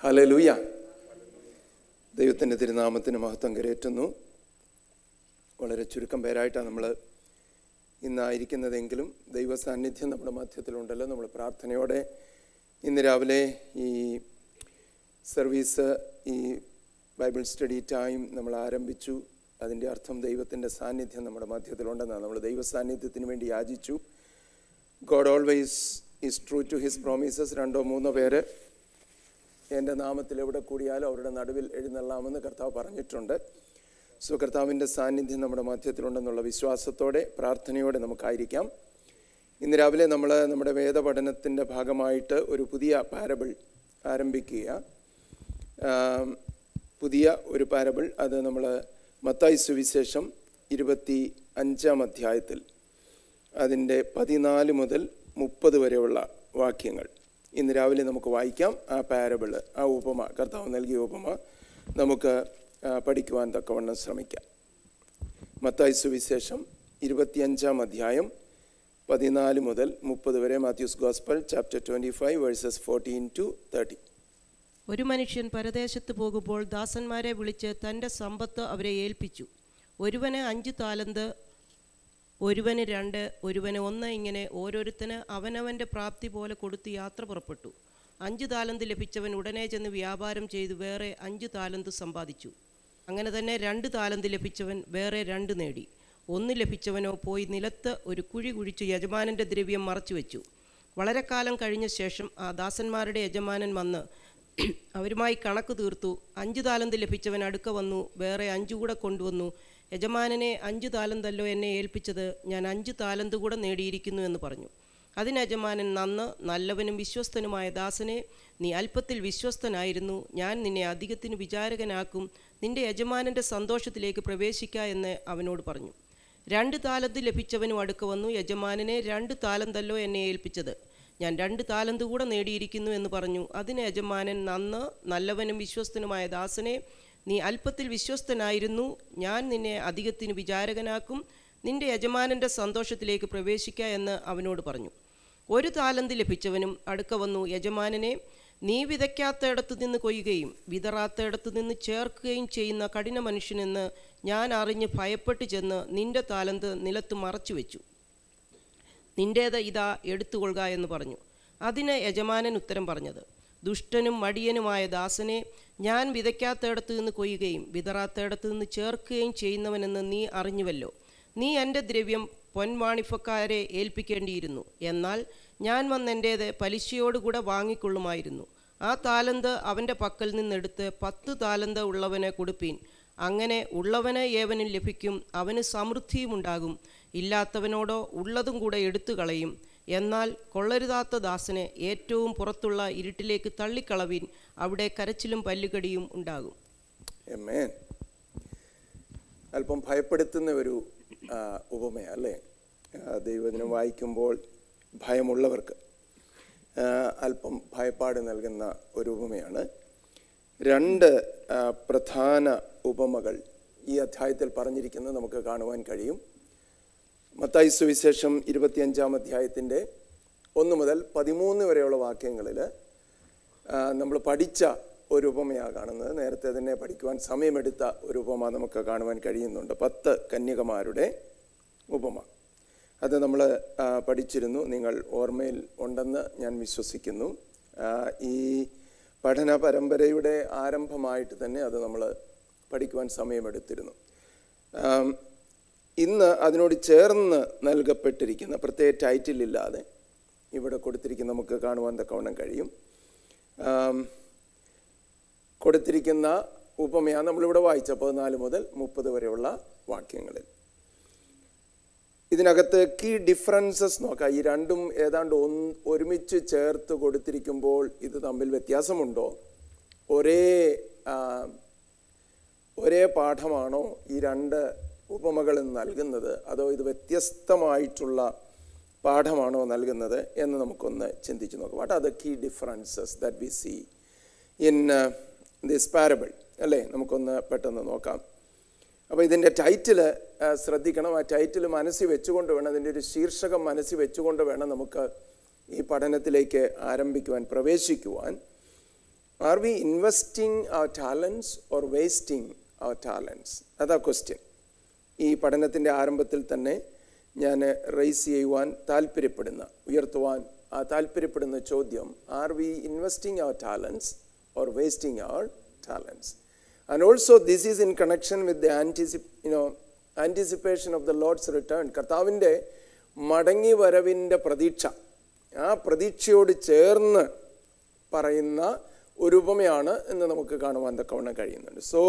ഹലലൂയ ദൈവത്തിൻ്റെ തിരുനാമത്തിന് മഹത്വം കരേറ്റുന്നു വളരെ ചുരുക്കം പേരായിട്ടാണ് നമ്മൾ ഇന്നായിരിക്കുന്നതെങ്കിലും ദൈവ സാന്നിധ്യം നമ്മുടെ മധ്യത്തിലുണ്ടല്ലോ നമ്മൾ പ്രാർത്ഥനയോടെ ഇന്ന് രാവിലെ ഈ സർവീസ് ഈ ബൈബിൾ സ്റ്റഡി ടൈം നമ്മൾ ആരംഭിച്ചു അതിൻ്റെ അർത്ഥം ദൈവത്തിൻ്റെ സാന്നിധ്യം നമ്മുടെ മധ്യത്തിലുണ്ടെന്നാണ് നമ്മൾ ദൈവ സാന്നിധ്യത്തിന് വേണ്ടി യാചിച്ചു God always is true to his promises രണ്ടോ മൂന്നോ പേര് എൻ്റെ നാമത്തിൽ എവിടെ കൂടിയാലും അവരുടെ നടുവിൽ എഴുന്നള്ളാമെന്ന് കർത്താവ് പറഞ്ഞിട്ടുണ്ട് സോ കർത്താവിൻ്റെ സാന്നിധ്യം നമ്മുടെ മധ്യത്തിലുണ്ടെന്നുള്ള വിശ്വാസത്തോടെ പ്രാർത്ഥനയോടെ നമുക്കായിരിക്കാം ഇന്ന് രാവിലെ നമ്മൾ നമ്മുടെ വേദപഠനത്തിൻ്റെ ഭാഗമായിട്ട് ഒരു പുതിയ പാരബിൾ ആരംഭിക്കുക ആം, പുതിയ ഒരു പാരബിൾ അത് നമ്മൾ മത്തായി സുവിശേഷം ഇരുപത്തി അഞ്ചാം അധ്യായത്തിൽ അതിൻ്റെ പതിനാല് മുതൽ മുപ്പത് വരെയുള്ള വാക്യങ്ങൾ ഇന്ന് രാവിലെ നമുക്ക് വായിക്കാം ആ പാരബിള് ആ ഉപമ കർത്താവ് നൽകിയ ഉപമ നമുക്ക് ആ, പഠിക്കുവാൻ തക്കവണ്ണം ശ്രമിക്കാം മത്തായി സുവിശേഷം ഇരുപത്തിയഞ്ചാം അധ്യായം പതിനാല് മുതൽ മുപ്പത് വരെ Matthew's gospel chapter twenty five verses fourteen to thirty ഒരു മനുഷ്യൻ പരദേശത്ത് പോകുമ്പോൾ ദാസന്മാരെ വിളിച്ച് തൻ്റെ സമ്പത്ത് അവരെ ഏൽപ്പിച്ചു ഒരുവന് അഞ്ച് താലന്ത് ഒരുവന് രണ്ട് ഒരുവന് ഒന്ന് ഇങ്ങനെ ഓരോരുത്തന് അവനവൻ്റെ പ്രാപ്തി പോലെ കൊടുത്ത് യാത്ര പുറപ്പെട്ടു അഞ്ച് താലന്ത് ലഭിച്ചവൻ ഉടനെ ചെന്ന് വ്യാപാരം ചെയ്ത് വേറെ അഞ്ച് താലന്ത് സമ്പാദിച്ചു അങ്ങനെ തന്നെ രണ്ട് താലന്ത് ലഭിച്ചവൻ വേറെ രണ്ട് നേടി ഒന്ന് ലഭിച്ചവനോ പോയി നിലത്ത് ഒരു കുഴി കുഴിച്ച് യജമാനൻ്റെ ദ്രവ്യം മറച്ചു വെച്ചു വളരെ കാലം കഴിഞ്ഞ ശേഷം ആ ദാസന്മാരുടെ യജമാനൻ വന്ന് അവരുമായി കണക്ക് തീർത്തു അഞ്ച് താലന്ത് ലഭിച്ചവൻ അടുക്ക വന്നു വേറെ അഞ്ചു കൂടെ കൊണ്ടുവന്നു യജമാനനെ അഞ്ച് താലന്തല്ലോ എന്നെ ഏൽപ്പിച്ചത് ഞാൻ അഞ്ച് താലന്ത് കൂടെ നേടിയിരിക്കുന്നു എന്ന് പറഞ്ഞു അതിന് യജമാനൻ നന്ന് നല്ലവനും വിശ്വസ്തനുമായ ദാസനെ നീ അല്പത്തിൽ വിശ്വസ്തനായിരുന്നു ഞാൻ നിന്നെ അധികത്തിന് വിചാരകനാക്കും നിന്റെ യജമാനൻ്റെ സന്തോഷത്തിലേക്ക് പ്രവേശിക്ക എന്ന് അവനോട് പറഞ്ഞു രണ്ട് താലന്ത് ലഭിച്ചവനും അടുക്ക വന്നു യജമാനനെ രണ്ട് താലന്തല്ലോ എന്നെ ഏൽപ്പിച്ചത് ഞാൻ രണ്ട് താലന്ത് കൂടെ നേടിയിരിക്കുന്നു എന്ന് പറഞ്ഞു അതിന് യജമാനൻ നന്ന് നല്ലവനും വിശ്വസ്തനുമായ ദാസനെ നീ അല്പത്തിൽ വിശ്വസ്തനായിരുന്നു ഞാൻ നിന്നെ അധികത്തിന് വിചാരകനാക്കും നിന്റെ യജമാനൻ്റെ സന്തോഷത്തിലേക്ക് പ്രവേശിക്ക എന്ന് അവനോട് പറഞ്ഞു ഒരു താലന്ത് ലഭിച്ചവനും അടുക്ക വന്നു യജമാനനെ നീ വിതയ്ക്കാത്തയിടത്തു നിന്ന് കൊയ്യുകയും വിതറാത്തയിടത്തു നിന്ന് ചേർക്കുകയും ചെയ്യുന്ന കഠിന മനുഷ്യനെന്ന് ഞാൻ അറിഞ്ഞ് ഭയപ്പെട്ട് ചെന്ന് നിന്റെ താലന്ത് നിലത്ത് മറച്ചു വെച്ചു നിന്റേത് ഇതാ എടുത്തുകൊള്ളുക എന്ന് പറഞ്ഞു അതിന് യജമാനൻ ഉത്തരം പറഞ്ഞത് ദുഷ്ടനും മടിയനുമായ ദാസനെ ഞാൻ വിതയ്ക്കാത്തയിടത്തു നിന്ന് കൊയ്യുകയും വിതറാത്തയിടത്തു നിന്ന് ചേർക്കുകയും ചെയ്യുന്നവനെന്ന് നീ അറിഞ്ഞുവല്ലോ നീ എൻ്റെ ദ്രവ്യം പൊൻവാണിഫക്കാരെ ഏൽപ്പിക്കേണ്ടിയിരുന്നു എന്നാൽ ഞാൻ വന്നെൻ്റേത് പലിശയോടുകൂടെ വാങ്ങിക്കൊള്ളുമായിരുന്നു ആ താലന്ത് അവൻ്റെ പക്കൽ നിന്നെടുത്ത് പത്ത് താലന്ത് ഉള്ളവന് കൊടുപ്പീൻ അങ്ങനെ ഉള്ളവന് ഏവനും ലഭിക്കും അവന് സമൃദ്ധിയുമുണ്ടാകും ഇല്ലാത്തവനോടോ ഉള്ളതും കൂടെ എടുത്തു കളയും എന്നാൽ കൊള്ളരുതാത്ത ദാസനെ ഏറ്റവും പുറത്തുള്ള ഇരുട്ടിലേക്ക് തള്ളിക്കളവിൻ അവിടെ കരച്ചിലും പല്ലുകടിയും ഉണ്ടാകും എമ്മേൻ അല്പം ഭയപ്പെടുത്തുന്ന ഒരു ആ, ഉപമയാ അല്ലേ ആ, ദൈവദിനം വായിക്കുമ്പോൾ ഭയമുള്ളവർക്ക് ആ, അല്പം ഭയപ്പാട് നൽകുന്ന ഒരു ഉപമയാണ് രണ്ട് ആ, പ്രധാന ഉപമകൾ ഈ അധ്യായത്തിൽ പറഞ്ഞിരിക്കുന്നത് നമുക്ക് കാണുവാൻ കഴിയും മത്തായി സുവിശേഷം ഇരുപത്തിയഞ്ചാം അധ്യായത്തിൻ്റെ ഒന്ന് മുതൽ പതിമൂന്ന് വരെയുള്ള വാക്യങ്ങളിൽ നമ്മൾ പഠിച്ച ഒരു ഉപമയാണ് കാണുന്നത് നേരത്തെ തന്നെ പഠിക്കുവാൻ സമയമെടുത്ത ഒരു ഉപമ നമുക്ക് കാണുവാൻ കഴിയുന്നുണ്ട് പത്ത് കന്യകമാരുടെ ഉപമ അത് നമ്മൾ പഠിച്ചിരുന്നു നിങ്ങൾ ഓർമ്മയിൽ ഉണ്ടെന്ന് ഞാൻ വിശ്വസിക്കുന്നു ആ, ഈ പഠന പരമ്പരയുടെ ആരംഭമായിട്ട് തന്നെ അത് നമ്മൾ പഠിക്കുവാൻ സമയമെടുത്തിരുന്നു ആം, ഇന്ന് അതിനോട് ചേർന്ന് നൽകപ്പെട്ടിരിക്കുന്ന പ്രത്യേക ടൈറ്റിൽ ഇല്ലാതെ ഇവിടെ കൊടുത്തിരിക്കുന്ന നമുക്ക് കാണുവാൻ തക്കവണ്ണം കഴിയും ആം, കൊടുത്തിരിക്കുന്ന ഉപമയാണ് നമ്മളിവിടെ വായിച്ച പതിനാല് മുതൽ മുപ്പത് വരെയുള്ള വാക്യങ്ങളിൽ ഇതിനകത്ത് കീ ഡിഫറൻസസ് നോക്കാം ഈ രണ്ടും ഏതാണ്ട് ഒന്ന് ഒരുമിച്ച് ചേർത്ത് കൊടുത്തിരിക്കുമ്പോൾ ഇത് തമ്മിൽ വ്യത്യാസമുണ്ടോ ഒരേ ആ, ഒരേ പാഠമാണോ ഈ രണ്ട് ഉപമകളും നൽകുന്നത് അതോ ഇത് വ്യത്യസ്തമായിട്ടുള്ള പാഠമാണോ നൽകുന്നത് എന്ന് നമുക്കൊന്ന് ചിന്തിച്ച് നോക്കാം what are the key differences that we see in this parable അല്ലേ നമുക്കൊന്ന് പെട്ടെന്ന് നോക്കാം അപ്പോൾ ഇതിൻ്റെ ടൈറ്റിൽ ശ്രദ്ധിക്കണം ആ ടൈറ്റിൽ മനസ്സിൽ വെച്ചുകൊണ്ട് വേണം അതിൻ്റെ ഒരു ശീർഷകം മനസ്സിൽ വെച്ചുകൊണ്ട് വേണം നമുക്ക് ഈ പഠനത്തിലേക്ക് ആരംഭിക്കുവാൻ പ്രവേശിക്കുവാൻ are we investing our talents or wasting our talents അതാ ക്വസ്റ്റ്യൻ ഈ പഠനത്തിൻ്റെ ആരംഭത്തിൽ തന്നെ ഞാൻ റേസ് ചെയ്യുവാൻ താല്പര്യപ്പെടുന്ന ഉയർത്തുവാൻ ആ താല്പര്യപ്പെടുന്ന ചോദ്യം are we investing our talents or wasting our talents and also this is in connection with the anticip you know anticipation of the Lord's return കർത്താവിൻ്റെ മടങ്ങി വരവിൻ്റെ പ്രതീക്ഷ ആ പ്രതീക്ഷയോട് ചേർന്ന് പറയുന്ന ഒരു ഉപമയാണ് എന്ന് നമുക്ക് കാണുവാൻ തക്കവണ്ണം കഴിയുന്നുണ്ട് so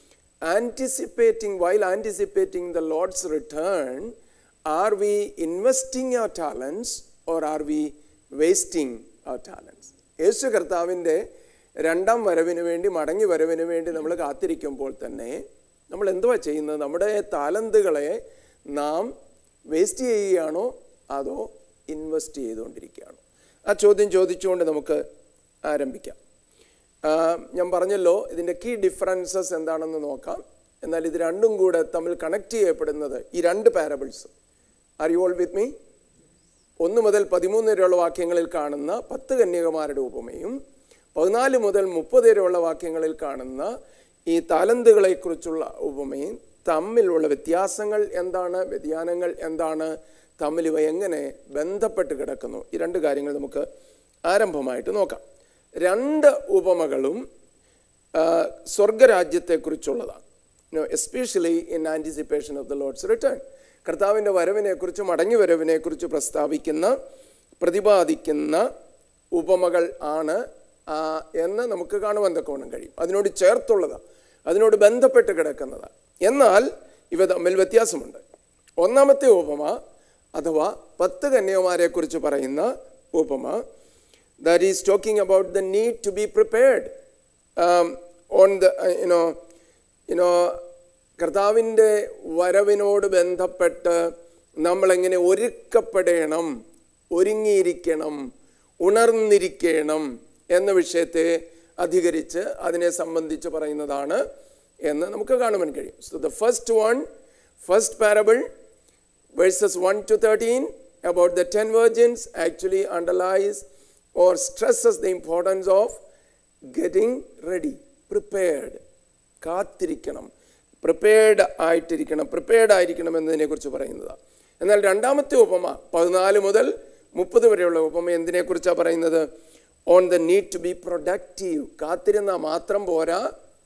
anticipating while anticipating the Lord's return are we investing our talents or are we wasting our talents യേശു കർത്താവിൻ്റെ രണ്ടാം വരവിന് വേണ്ടി മടങ്ങി വരവിന് വേണ്ടി നമ്മൾ കാത്തിരിക്കുമ്പോൾ തന്നെ നമ്മൾ എന്തുവാ ചെയ്യുന്നത് നമ്മുടെ താലന്തുകളെ നാം വേസ്റ്റ് ചെയ്യുകയാണോ അതോ ഇൻവെസ്റ്റ് ചെയ്തുകൊണ്ടിരിക്കുകയാണോ ആ ചോദ്യം ചോദിച്ചുകൊണ്ട് നമുക്ക് ആരംഭിക്കാം ആ, ഞാൻ പറഞ്ഞല്ലോ ഇതിൻ്റെ കീ ഡിഫറൻസസ് എന്താണെന്ന് നോക്കാം എന്നാൽ ഇത് രണ്ടും കൂടെ തമ്മിൽ കണക്ട് ചെയ്യപ്പെടുന്നത് ഈ രണ്ട് parables are you all with me ഒന്ന് മുതൽ പതിമൂന്ന് വരെയുള്ള വാക്യങ്ങളിൽ കാണുന്ന പത്ത് കന്യകമാരുടെ ഉപമയും പതിനാല് മുതൽ മുപ്പത് വരെയുള്ള വാക്യങ്ങളിൽ കാണുന്ന ഈ താലന്തുകളെക്കുറിച്ചുള്ള ഉപമയും തമ്മിലുള്ള വ്യത്യാസങ്ങൾ എന്താണ് വ്യതിയാനങ്ങൾ എന്താണ് തമ്മിൽ ഇവ എങ്ങനെ ബന്ധപ്പെട്ട് കിടക്കുന്നു ഈ രണ്ട് കാര്യങ്ങൾ നമുക്ക് ആരംഭമായിട്ട് നോക്കാം രണ്ട് ഉപമകളും ആ, സ്വർഗരാജ്യത്തെക്കുറിച്ചുള്ളതാണ് especially in anticipation of the Lord's return കർത്താവിൻ്റെ വരവിനെക്കുറിച്ച് മടങ്ങി വരവിനെക്കുറിച്ച് പ്രസ്താവിക്കുന്ന പ്രതിപാദിക്കുന്ന ഉപമകൾ ആണ് ആ, എന്ന് നമുക്ക് കാണുവാൻ തക്കവണ്ണം കഴിയും അതിനോട് ചേർത്തുള്ളതാണ് അതിനോട് ബന്ധപ്പെട്ട് കിടക്കുന്നതാണ് എന്നാൽ ഇവ തമ്മിൽ വ്യത്യാസമുണ്ട് ഒന്നാമത്തെ ഉപമ അഥവാ പത്ത് കന്യകുമാരെക്കുറിച്ച് പറയുന്ന ഉപമ that is talking about the need to be prepared um, on the uh, you know you know കർത്താവിൻ്റെ വരവിനോട് ബന്ധപ്പെട്ട് നമ്മളെങ്ങനെ ഒരുക്കപ്പെടണം ഒരുങ്ങിയിരിക്കണം ഉണർന്നിരിക്കണം എന്ന വിഷയത്തെ അധികരിച്ച് അതിനെ സംബന്ധിച്ച് പറയുന്നതാണ് എന്ന് നമുക്ക് കാണുവാൻ കഴിയും so the first one first parable verses 1 to 13 about the 10 virgins actually underlies or stresses the importance of getting ready, prepared. കാത്തിരിക്കണം പ്രിപ്പയർഡ് ആയിട്ടിരിക്കണം പ്രിപ്പയർഡ് ആയിരിക്കണം എന്നതിനെക്കുറിച്ച് പറയുന്നതാണ് എന്നാൽ രണ്ടാമത്തെ ഉപമ പതിനാല് മുതൽ മുപ്പത് വരെയുള്ള ഉപമ എന്തിനെക്കുറിച്ചാണ് പറയുന്നത് on the need to be productive കാത്തിരുന്നാൽ മാത്രം പോരാ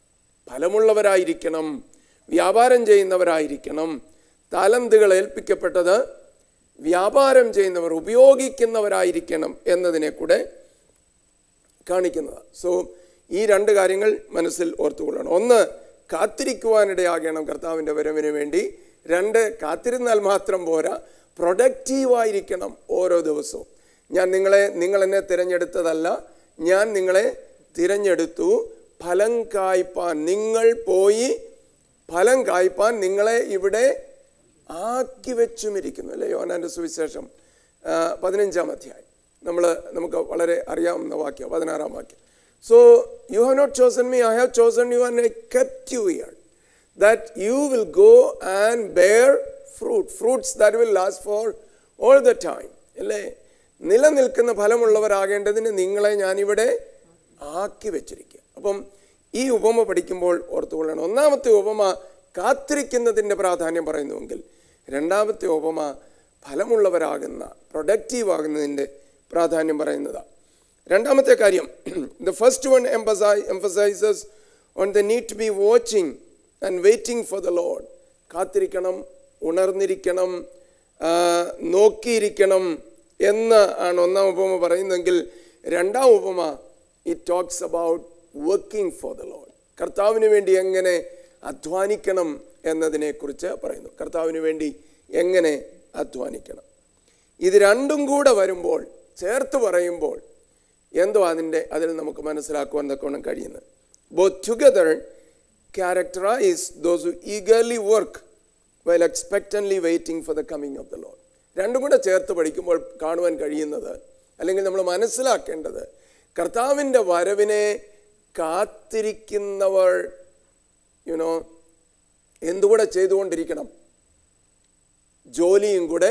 ഫലമുള്ളവരായിരിക്കണം വ്യാപാരം ചെയ്യുന്നവരായിരിക്കണം താലന്തുകൾ ഏൽപ്പിക്കപ്പെട്ടത് വ്യാപാരം ചെയ്യുന്നവർ ഉപയോഗിക്കുന്നവരായിരിക്കണം എന്നതിനെ കൂടെ കാണിക്കുന്നതാണ് സോ ഈ രണ്ട് കാര്യങ്ങൾ മനസ്സിൽ ഓർത്തുകൊള്ളണം ഒന്ന് കാത്തിരിക്കുവാനിടയാകണം കർത്താവിൻ്റെ വരവിന് വേണ്ടി രണ്ട് കാത്തിരുന്നാൽ മാത്രം പോരാ പ്രൊഡക്റ്റീവായിരിക്കണം ഓരോ ദിവസവും ഞാൻ നിങ്ങളെ നിങ്ങൾ എന്നെ തിരഞ്ഞെടുത്തതല്ല ഞാൻ നിങ്ങളെ തിരഞ്ഞെടുത്തു ഫലം കായ്പാൻ നിങ്ങൾ പോയി ഫലം കായ്പാൻ നിങ്ങളെ ഇവിടെ ആക്കി വെച്ചുമിരിക്കുന്നു അല്ലേ യോനാൻ്റെ സുവിശേഷം ആ, പതിനഞ്ചാം അധ്യായം നമ്മൾ നമുക്ക് വളരെ അറിയാവുന്ന വാക്യം പതിനാറാം വാക്യം so you have not chosen me I have chosen you and I kept you here that you will go and bear fruit fruits that will last for all the time അല്ലേ നിലനിൽക്കുന്ന ഫലമുള്ളവരാകേണ്ടതിന് നിങ്ങളെ ഞാനിവിടെ ആക്കി വെച്ചിരിക്കുക അപ്പം ഈ ഉപമ പഠിക്കുമ്പോൾ ഓർത്തുകൊള്ളണം ഒന്നാമത്തെ ഉപമ കാത്തിരിക്കുന്നതിൻ്റെ പ്രാധാന്യം പറയുന്നുവെങ്കിൽ രണ്ടാമത്തെ ഉപമ ഫലമുള്ളവരാകുന്ന പ്രൊഡക്റ്റീവ് ആകുന്നതിൻ്റെ പ്രാധാന്യം പറയുന്നതാണ് രണ്ടാമത്തെ കാര്യം the first one emphasi emphasises on the need to be watching and waiting for the Lord കാത്തിരിക്കണം ഉണർന്നിരിക്കണം ആ, നോക്കിയിരിക്കണം എന്ന് ആണ് ഒന്നാം ഉപമ പറയുന്നതെങ്കിൽ രണ്ടാം ഉപമ it talks about working for the Lord കർത്താവിന് വേണ്ടി എങ്ങനെ അധ്വാനിക്കണം എന്നതിനെക്കുറിച്ച് പറയുന്നു കർത്താവിന് വേണ്ടി എങ്ങനെ അധ്വാനിക്കണം ഇത് രണ്ടും കൂടെ വരുമ്പോൾ ചേർത്ത് പറയുമ്പോൾ എന്തോ അതിൻ്റെ അതിൽ നമുക്ക് മനസ്സിലാക്കുവാൻ തക്കവണ്ണം കഴിയുന്നത് both together characterise those who eagerly work while expectantly waiting for the coming of the Lord രണ്ടും കൂടെ ചേർത്ത് പഠിക്കുമ്പോൾ കാണുവാൻ കഴിയുന്നത് അല്ലെങ്കിൽ നമ്മൾ മനസ്സിലാക്കേണ്ടത് കർത്താവിൻ്റെ വരവിനെ കാത്തിരിക്കുന്നവർ യുനോ എന്തുകൂടെ ചെയ്തുകൊണ്ടിരിക്കണം ജോലിയും കൂടെ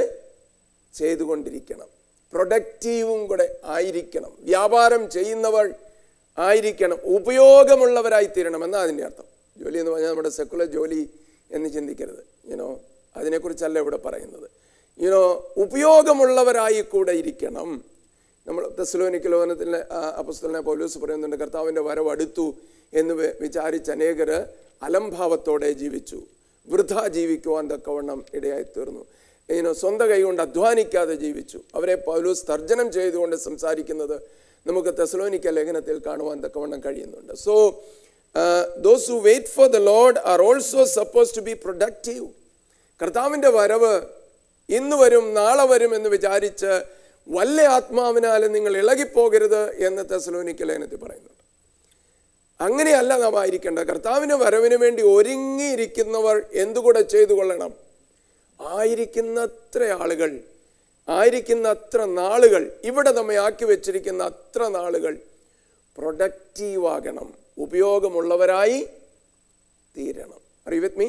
ചെയ്തുകൊണ്ടിരിക്കണം പ്രൊഡക്റ്റീവും കൂടെ ആയിരിക്കണം വ്യാപാരം ചെയ്യുന്നവർ ആയിരിക്കണം ഉപയോഗമുള്ളവരായി തീരണം എന്നാണ് അതിൻ്റെ അർത്ഥം ജോലി എന്ന് പറഞ്ഞാൽ നമ്മുടെ സെക്കുലർ ജോലി എന്ന് ചിന്തിക്കരുത് യുനോ അതിനെക്കുറിച്ചല്ല ഇവിടെ പറയുന്നത് യുനോ ഉപയോഗമുള്ളവരായി കൂടെ ഇരിക്കണം നമ്മൾ തെസ്ലോനിക്ക് ലോകനത്തിലെ അപസ്തലിനെ പൗലൂസ് പറയുന്നുണ്ട് കർത്താവിൻ്റെ വരവ് അടുത്തു എന്ന് വി- വിചാരിച്ച അനേകർ അലംഭാവത്തോടെ ജീവിച്ചു വൃഥ ജീവിക്കുവാൻ തക്കവണ്ണം ഇടയായി തീർന്നു ഇനോ സ്വന്തം കൈകൊണ്ട് അധ്വാനിക്കാതെ ജീവിച്ചു അവരെ പൗലൂസ് തർജ്ജനം ചെയ്തുകൊണ്ട് സംസാരിക്കുന്നത് നമുക്ക് തെസ്ലോനിക്ക ലേഖനത്തിൽ കാണുവാൻ തക്കവണ്ണം കഴിയുന്നുണ്ട് so those who wait for the Lord are also suppose to be productive കർത്താവിൻ്റെ വരവ് ഇന്ന് വരും നാളെ വരും എന്ന് വിചാരിച്ച് വല്ല ആത്മാവിനാൽ നിങ്ങൾ ഇളകിപ്പോകരുത് എന്ന് തെസലോനിക്ക ലേഖനത്തിൽ പറയുന്നുണ്ട് അങ്ങനെയല്ല നാം ആയിരിക്കേണ്ടത് കർത്താവിൻ്റെ വരവിന് വേണ്ടി ഒരുങ്ങിയിരിക്കുന്നവർ എന്തുകൂടെ ചെയ്തു കൊള്ളണം ആയിരിക്കുന്നത്ര ആളുകൾ ആയിരിക്കുന്ന അത്ര നാളുകൾ ഇവിടെ നമ്മെ ആക്കി വെച്ചിരിക്കുന്ന അത്ര നാളുകൾ പ്രൊഡക്റ്റീവ് ആകണം ഉപയോഗമുള്ളവരായി തീരണം അറിയ വിത്ത് മീ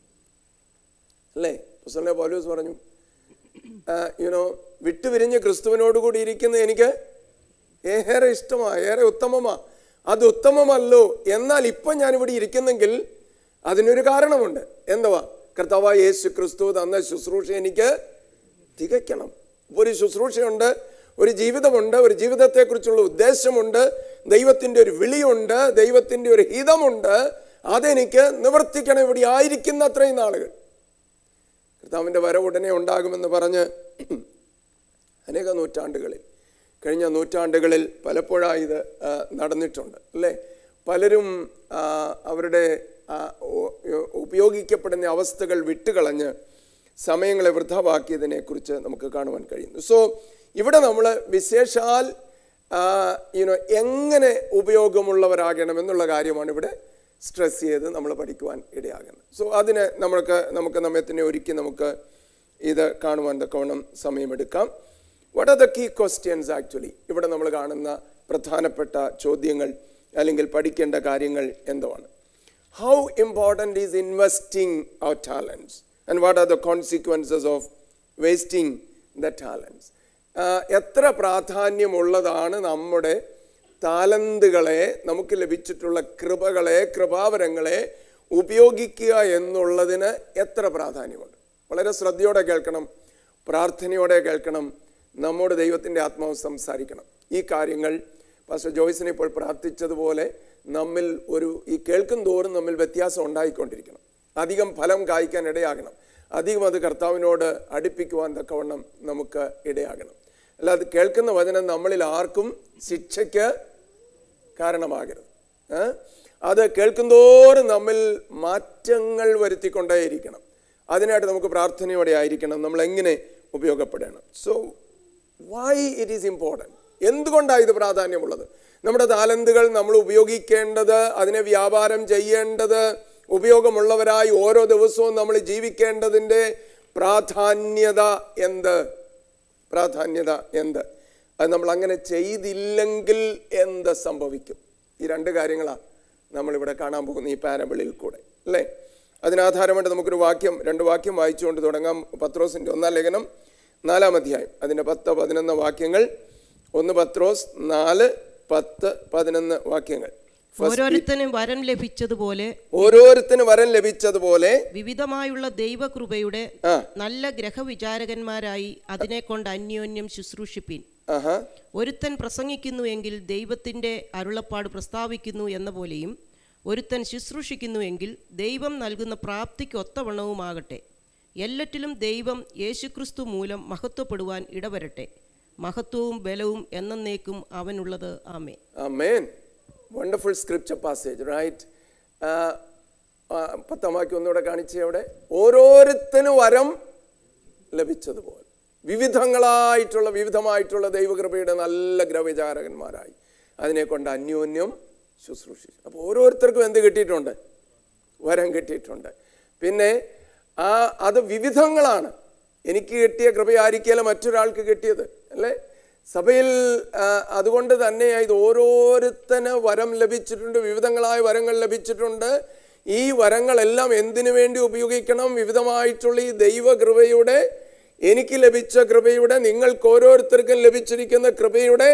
അല്ലേ പുസ്തകനെ പൗലൂസ് പറഞ്ഞു യുനോ വിട്ടുപിരിഞ്ഞ് ക്രിസ്തുവിനോട് കൂടി ഇരിക്കുന്നത് എനിക്ക് ഏറെ ഇഷ്ടമാണ് ഏറെ ഉത്തമമാണ് അത് ഉത്തമമല്ലോ എന്നാൽ ഇപ്പം ഞാനിവിടെ ഇരിക്കുന്നെങ്കിൽ അതിനൊരു കാരണമുണ്ട് എന്തുവാ കർത്താവായ യേശു ക്രിസ്തു തന്ന ശുശ്രൂഷ എനിക്ക് തികയ്ക്കണം ഇപ്പോൾ ഒരു ശുശ്രൂഷയുണ്ട് ഒരു ജീവിതമുണ്ട് ഒരു ജീവിതത്തെക്കുറിച്ചുള്ള ഉദ്ദേശമുണ്ട് ദൈവത്തിൻ്റെ ഒരു വിളിയുണ്ട് ദൈവത്തിൻ്റെ ഒരു ഹിതമുണ്ട് അതെനിക്ക് നിവർത്തിക്കണം ഇവിടെ ആയിരിക്കുന്ന അത്രയും നാളുകൾ കർത്താവിൻ്റെ വരവ് ഉടനെ ഉണ്ടാകുമെന്ന് പറഞ്ഞ് അനേക നൂറ്റാണ്ടുകളിൽ കഴിഞ്ഞ നൂറ്റാണ്ടുകളിൽ പലപ്പോഴായി ഇത് ആ, നടന്നിട്ടുണ്ട് അല്ലേ പലരും ആ, അവരുടെ ആ, ഉ- ഉപയോഗിക്കപ്പെടുന്ന അവസ്ഥകൾ വിട്ടുകളഞ്ഞ് സമയങ്ങളെ വൃദ്ധമാക്കിയതിനെക്കുറിച്ച് നമുക്ക് കാണുവാൻ കഴിയുന്നു സോ ഇവിടെ നമ്മൾ വിശേഷാൽ യുനോ എങ്ങനെ ഉപയോഗമുള്ളവരാകണം എന്നുള്ള കാര്യമാണ് ഇവിടെ സ്ട്രെസ് ചെയ്ത് നമ്മൾ പഠിക്കുവാൻ ഇടയാകുന്നത് സോ അതിന് നമ്മൾക്ക് നമുക്ക് നമ്മെ തന്നെ ഒരുക്കി നമുക്ക് ഇത് കാണുവാൻ തക്കവണ്ണം സമയമെടുക്കാം what are the key questions actually ഇവിടെ നമ്മൾ കാണുന്ന പ്രധാനപ്പെട്ട ചോദ്യങ്ങൾ അല്ലെങ്കിൽ പഠിക്കേണ്ട കാര്യങ്ങൾ എന്താണ് how important is investing our talents and what are the consequences of wasting the talents എത്ര പ്രാധാന്യമുള്ളതാണ് നമ്മുടെ താലന്തുകളെ നമുക്ക് ലഭിച്ചിട്ടുള്ള കൃപകളെ കൃപാവരങ്ങളെ ഉപയോഗിക്കുക എന്നുള്ളതിന് എത്ര പ്രാധാന്യമുണ്ട് വളരെ ശ്രദ്ധയോടെ കേൾക്കണം പ്രാർത്ഥനയോടെ കേൾക്കണം നമ്മോട് ദൈവത്തിൻ്റെ ആത്മാവ് സംസാരിക്കണം ഈ കാര്യങ്ങൾ പാസ്റ്റർ ജോയ്സിനെ ഇപ്പോൾ പ്രാർത്ഥിച്ചതുപോലെ നമ്മിൽ ഒരു ഈ കേൾക്കും തോറും നമ്മിൽ വ്യത്യാസം ഉണ്ടായിക്കൊണ്ടിരിക്കണം അധികം ഫലം കായ്ക്കാൻ ഇടയാകണം അധികം അത് കർത്താവിനോട് അടുപ്പിക്കുവാൻ തക്കവണ്ണം നമുക്ക് ഇടയാകണം അല്ലാതെ കേൾക്കുന്ന വചനം നമ്മളിൽ ആർക്കും ശിക്ഷയ്ക്ക് കാരണമാകരുത് ഏ? അത് കേൾക്കുന്തോറും നമ്മിൽ മാറ്റങ്ങൾ വരുത്തിക്കൊണ്ടേയിരിക്കണം അതിനായിട്ട് നമുക്ക് പ്രാർത്ഥനയോടെ ആയിരിക്കണം നമ്മൾ എങ്ങനെ ഉപയോഗപ്പെടണം so why it is important എന്തുകൊണ്ടാണ് ഇത് പ്രാധാന്യമുള്ളത് നമ്മുടെ താലന്തുകൾ നമ്മൾ ഉപയോഗിക്കേണ്ടത് അതിനെ വ്യാപാരം ചെയ്യേണ്ടത് ഉപയോഗമുള്ളവരായി ഓരോ ദിവസവും നമ്മൾ ജീവിക്കേണ്ടതിൻ്റെ പ്രാധാന്യത എന്ത് പ്രാധാന്യത എന്ത് അത് നമ്മൾ അങ്ങനെ ചെയ്തില്ലെങ്കിൽ എന്ത് സംഭവിക്കും ഈ രണ്ട് കാര്യങ്ങളാണ് നമ്മളിവിടെ കാണാൻ പോകുന്ന ഈ പാരബിളിൽ കൂടെ അല്ലേ അതിനാധാരമായിട്ട് നമുക്കൊരു വാക്യം രണ്ട് വാക്യം വായിച്ചുകൊണ്ട് തുടങ്ങാം പത്രോസിൻ്റെ ഒന്നാം ലേഖനം നാലാം അധ്യായം അതിൻ്റെ പത്ത് പതിനൊന്ന് വാക്യങ്ങൾ ഒന്ന് പത്രോസ് നാല് പത്ത് പതിനൊന്ന് വാക്യങ്ങൾ ഓരോരുത്തനും വരം ലഭിച്ചതുപോലെ ഓരോരുത്തന് വരം ലഭിച്ചതുപോലെ വിവിധമായുള്ള ദൈവകൃപയുടെ ആ നല്ല ഗ്രഹവിചാരകന്മാരായി അതിനെ കൊണ്ട് അന്യോന്യം ശുശ്രൂഷിപ്പീൻ ആഹാ ഒരുത്തൻ പ്രസംഗിക്കുന്നു എങ്കിൽ ദൈവത്തിൻ്റെ അരുളപ്പാട് പ്രസ്താവിക്കുന്നു എന്ന പോലെയും ഒരുത്തൻ ശുശ്രൂഷിക്കുന്നു എങ്കിൽ ദൈവം നൽകുന്ന പ്രാപ്തിക്ക് ഒത്തവണ്ണവുമാകട്ടെ എല്ലാറ്റിലും ദൈവം യേശുക്രിസ്തു മൂലം മഹത്വപ്പെടുവാൻ ഇടവരട്ടെ മഹത്വവും ബലവും എന്നേക്കും അവനുള്ളത് ആമേ Amen. Wonderful scripture passage, right? ആ, ആ, പത്താം വാക്യം ഒന്നുകൂടെ കാണിച്ചേ അവിടെ ഓരോരുത്തനും വരം ലഭിച്ചതുപോലെ വിവിധങ്ങളായിട്ടുള്ള വിവിധമായിട്ടുള്ള ദൈവകൃപയുടെ നല്ല ഗ്രഹവിചാരകന്മാരായി അതിനെ കൊണ്ട് അന്യോന്യം ശുശ്രൂഷിച്ചു അപ്പോൾ ഓരോരുത്തർക്കും എന്ത് കിട്ടിയിട്ടുണ്ട് വരം കിട്ടിയിട്ടുണ്ട് പിന്നെ ആ അത് വിവിധങ്ങളാണ് എനിക്ക് കിട്ടിയ കൃപയായിരിക്കല മറ്റൊരാൾക്ക് കിട്ടിയത് അല്ലേ സഭയിൽ ആ, അതുകൊണ്ട് തന്നെ ഇത് ഓരോരുത്തന് വരം ലഭിച്ചിട്ടുണ്ട് വിവിധങ്ങളായ വരങ്ങൾ ലഭിച്ചിട്ടുണ്ട് ഈ വരങ്ങളെല്ലാം എന്തിനു വേണ്ടി ഉപയോഗിക്കണം വിവിധമായിട്ടുള്ള ഈ ദൈവകൃപയുടെ എനിക്ക് ലഭിച്ച കൃപയുടെ നിങ്ങൾക്ക് ഓരോരുത്തർക്കും ലഭിച്ചിരിക്കുന്ന കൃപയുടെ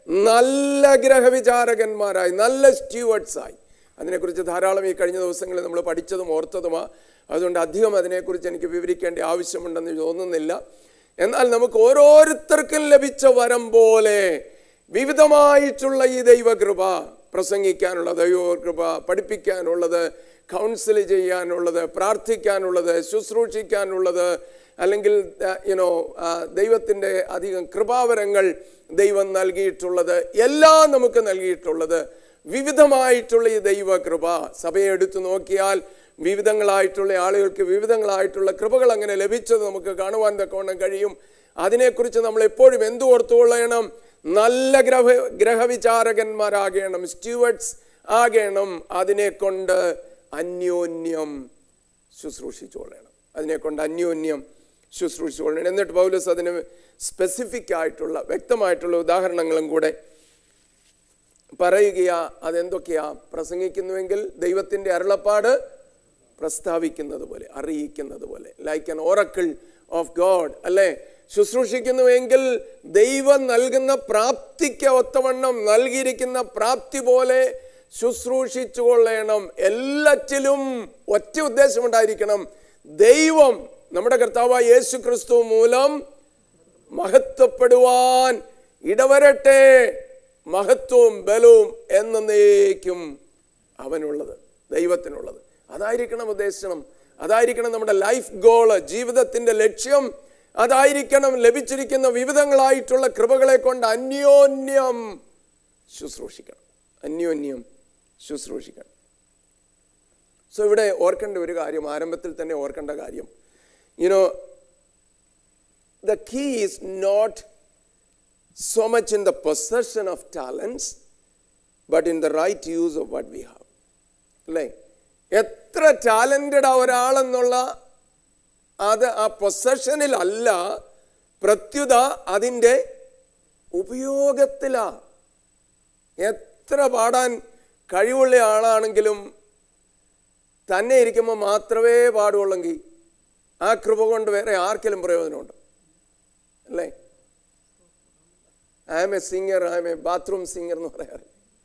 നല്ല ഗ്രഹവിചാരകന്മാരായി നല്ല സ്റ്റ്യൂവർട്സായി അതിനെക്കുറിച്ച് ധാരാളം ഈ കഴിഞ്ഞ ദിവസങ്ങളിൽ നമ്മൾ പഠിച്ചതും ഓർത്തതുമാ അതുകൊണ്ട് അധികം അതിനെക്കുറിച്ച് എനിക്ക് വിവരിക്കേണ്ട ആവശ്യമുണ്ടെന്ന് തോന്നുന്നില്ല എന്നാൽ നമുക്ക് ഓരോരുത്തർക്കും ലഭിച്ച വരം പോലെ വിവിധമായിട്ടുള്ള ഈ ദൈവകൃപ പ്രസംഗിക്കാനുള്ള ദൈവകൃപ പഠിപ്പിക്കാനുള്ളത് കൗൺസിൽ ചെയ്യാനുള്ളത് പ്രാർത്ഥിക്കാനുള്ളത് ശുശ്രൂഷിക്കാനുള്ളത് അല്ലെങ്കിൽ യുനോ ദൈവത്തിൻ്റെ അധികം കൃപാവരങ്ങൾ ദൈവം നൽകിയിട്ടുള്ളത് എല്ലാം നമുക്ക് നൽകിയിട്ടുള്ളത് വിവിധമായിട്ടുള്ള ഈ ദൈവകൃപ സഭയെ എടുത്തു നോക്കിയാൽ വിവിധങ്ങളായിട്ടുള്ള ആളുകൾക്ക് വിവിധങ്ങളായിട്ടുള്ള കൃപകൾ അങ്ങനെ ലഭിച്ചത് നമുക്ക് കാണുവാൻ തക്കവണ്ണം കഴിയും അതിനെക്കുറിച്ച് നമ്മൾ എപ്പോഴും എന്ത് ഓർത്തുകൊള്ളണം നല്ല ഗ്രഹ ഗ്രഹവിചാരകന്മാരാകണം സ്റ്റ്യൂവർട്സ് ആകണം അതിനെ കൊണ്ട് അന്യോന്യം ശുശ്രൂഷിച്ചുകൊള്ളണം അതിനെ കൊണ്ട് അന്യോന്യം ശുശ്രൂഷിച്ചുകൊള്ളണം എന്നിട്ട് പൗലസ് അതിന് സ്പെസിഫിക് ആയിട്ടുള്ള വ്യക്തമായിട്ടുള്ള ഉദാഹരണങ്ങളും കൂടെ പറയുകയാ അതെന്തൊക്കെയാ പ്രസംഗിക്കുന്നുവെങ്കിൽ ദൈവത്തിൻ്റെ അരുളപ്പാട് പ്രസ്താവിക്കുന്നത് പോലെ അറിയിക്കുന്നത് പോലെ like an oracle of God അല്ലേ ശുശ്രൂഷിക്കുന്നുവെങ്കിൽ ദൈവം നൽകുന്ന പ്രാപ്തിക്ക് ഒത്തവണ്ണം നൽകിയിരിക്കുന്ന പ്രാപ്തി പോലെ ശുശ്രൂഷിച്ചു കൊള്ളണം എല്ലാറ്റിലും ഒറ്റ ഉദ്ദേശമുണ്ടായിരിക്കണം ദൈവം നമ്മുടെ കർത്താവായ യേശു ക്രിസ്തു മൂലം മഹത്വപ്പെടുവാൻ ഇടവരട്ടെ മഹത്വവും ബലവും എന്നേക്കും അവനുള്ളത് ദൈവത്തിനുള്ളത് അതായിരിക്കണം ഉദ്ദേശം അതായിരിക്കണം നമ്മുടെ ലൈഫ് ഗോള് ജീവിതത്തിൻ്റെ ലക്ഷ്യം അതായിരിക്കണം ലഭിച്ചിരിക്കുന്ന വിവിധങ്ങളായിട്ടുള്ള കൃപകളെ കൊണ്ട് അന്യോന്യം ശുശ്രൂഷിക്കണം അന്യോന്യം ശുശ്രൂഷിക്കണം സോ ഇവിടെ ഓർക്കേണ്ട ഒരു കാര്യം ആരംഭത്തിൽ തന്നെ ഓർക്കേണ്ട കാര്യം you know the key is not so much in the possession of talents, but in the right use of what we have. അല്ലേ എത്ര ടാലൻറ്റഡ് ആ ഒരാളെന്നുള്ള അത് ആ പൊസഷനിലല്ല പ്രത്യുത അതിൻ്റെ ഉപയോഗത്തിലാ എത്ര പാടാൻ കഴിവുള്ള ആളാണെങ്കിലും തന്നെ ഇരിക്കുമ്പോൾ മാത്രമേ പാടുള്ളെങ്കിൽ ആ കൃപ കൊണ്ട് വേറെ ആർക്കെങ്കിലും പ്രയോജനമുണ്ട് അല്ലേ I'm a singer I'm a bathroom singer എന്ന് പറയാറ്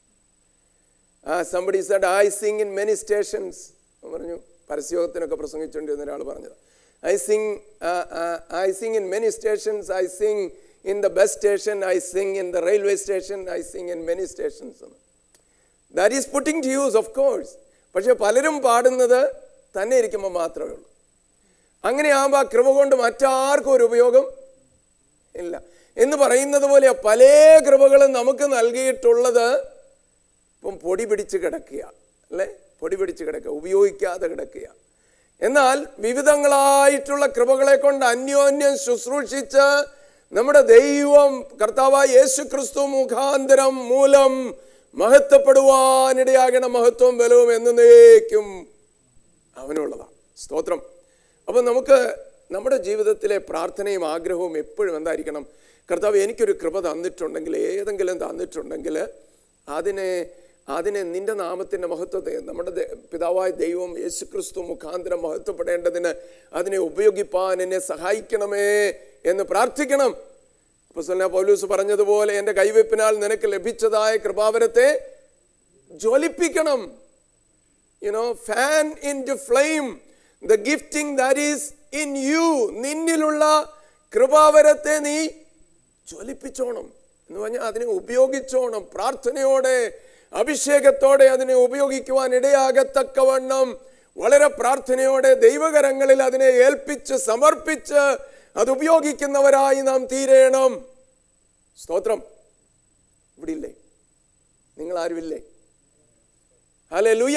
ആ somebody said I sing in many stations പറഞ്ഞു പരസ്യോഗത്തിനൊക്കെ പ്രസംഗിച്ചുകൊണ്ടിരുന്ന ഒരാൾ പറഞ്ഞത് I sing I sing in many stations I sing in the bus station I sing in the railway station I sing in many stations എന്ന് that is putting to use of course പക്ഷെ പലരും പാടുന്നത് തന്നെ ഇരിക്കുമ്പോൾ മാത്രമേ ഉള്ളൂ അങ്ങനെയാകുമ്പോൾ ആ കൃപ കൊണ്ട് മറ്റാർക്കും ഒരു ഉപയോഗം ഇല്ല എന്ന് പറയുന്നത് പോലെ പല കൃപകളും നമുക്ക് നൽകിയിട്ടുള്ളത് ഇപ്പം പൊടി പിടിച്ച് കിടക്കുക അല്ലേ പൊടി പിടിച്ച് കിടക്കുക ഉപയോഗിക്കാതെ കിടക്കുക എന്നാൽ വിവിധങ്ങളായിട്ടുള്ള കൃപകളെ കൊണ്ട് അന്യോന്യം ശുശ്രൂഷിച്ച് നമ്മുടെ ദൈവം കർത്താവായ യേശു ക്രിസ്തു മുഖാന്തരം മൂലം മഹത്വപ്പെടുവാനിടയാകണ മഹത്വവും ബലവും എന്നേക്കും അവനുള്ളതാണ് സ്തോത്രം അപ്പം നമുക്ക് നമ്മുടെ ജീവിതത്തിലെ പ്രാർത്ഥനയും ആഗ്രഹവും എപ്പോഴും എന്തായിരിക്കണം കർത്താവ് എനിക്കൊരു കൃപ തന്നിട്ടുണ്ടെങ്കിൽ ഏതെങ്കിലും തന്നിട്ടുണ്ടെങ്കിൽ അതിനെ അതിനെ നിന്റെ നാമത്തിൻ്റെ മഹത്വത്തെ നമ്മുടെ ദേ- പിതാവായ ദൈവം യേശുക്രിസ്തു മുഖാന്തരം മഹത്വപ്പെടേണ്ടതിന് അതിനെ ഉപയോഗിപ്പാൻ എന്നെ സഹായിക്കണമേ എന്ന് പ്രാർത്ഥിക്കണം അപ്പോസ്തലനായ പൗലൂസ് പറഞ്ഞതുപോലെ എൻ്റെ കൈവെപ്പിനാൽ നിനക്ക് ലഭിച്ചതായ കൃപാവരത്തെ ജ്വലിപ്പിക്കണം you know fan into flame the gifting that is in you നിന്നിലുള്ള കൃപാവരത്തെ നീ ജ്വലിപ്പിച്ചോണം എന്ന് പറഞ്ഞാൽ അതിനെ ഉപയോഗിച്ചോണം പ്രാർത്ഥനയോടെ അഭിഷേകത്തോടെ അതിനെ ഉപയോഗിക്കുവാൻ ഇടയാകത്തക്കവണ്ണം വളരെ പ്രാർത്ഥനയോടെ ദൈവകരങ്ങളിൽ അതിനെ ഏൽപ്പിച്ച് സമർപ്പിച്ച് അത് ഉപയോഗിക്കുന്നവരായി നാം തീരേണം സ്തോത്രം ഇവിടെ ഇല്ലേ നിങ്ങൾ ആരുമില്ലേ ഹലേ ലൂയ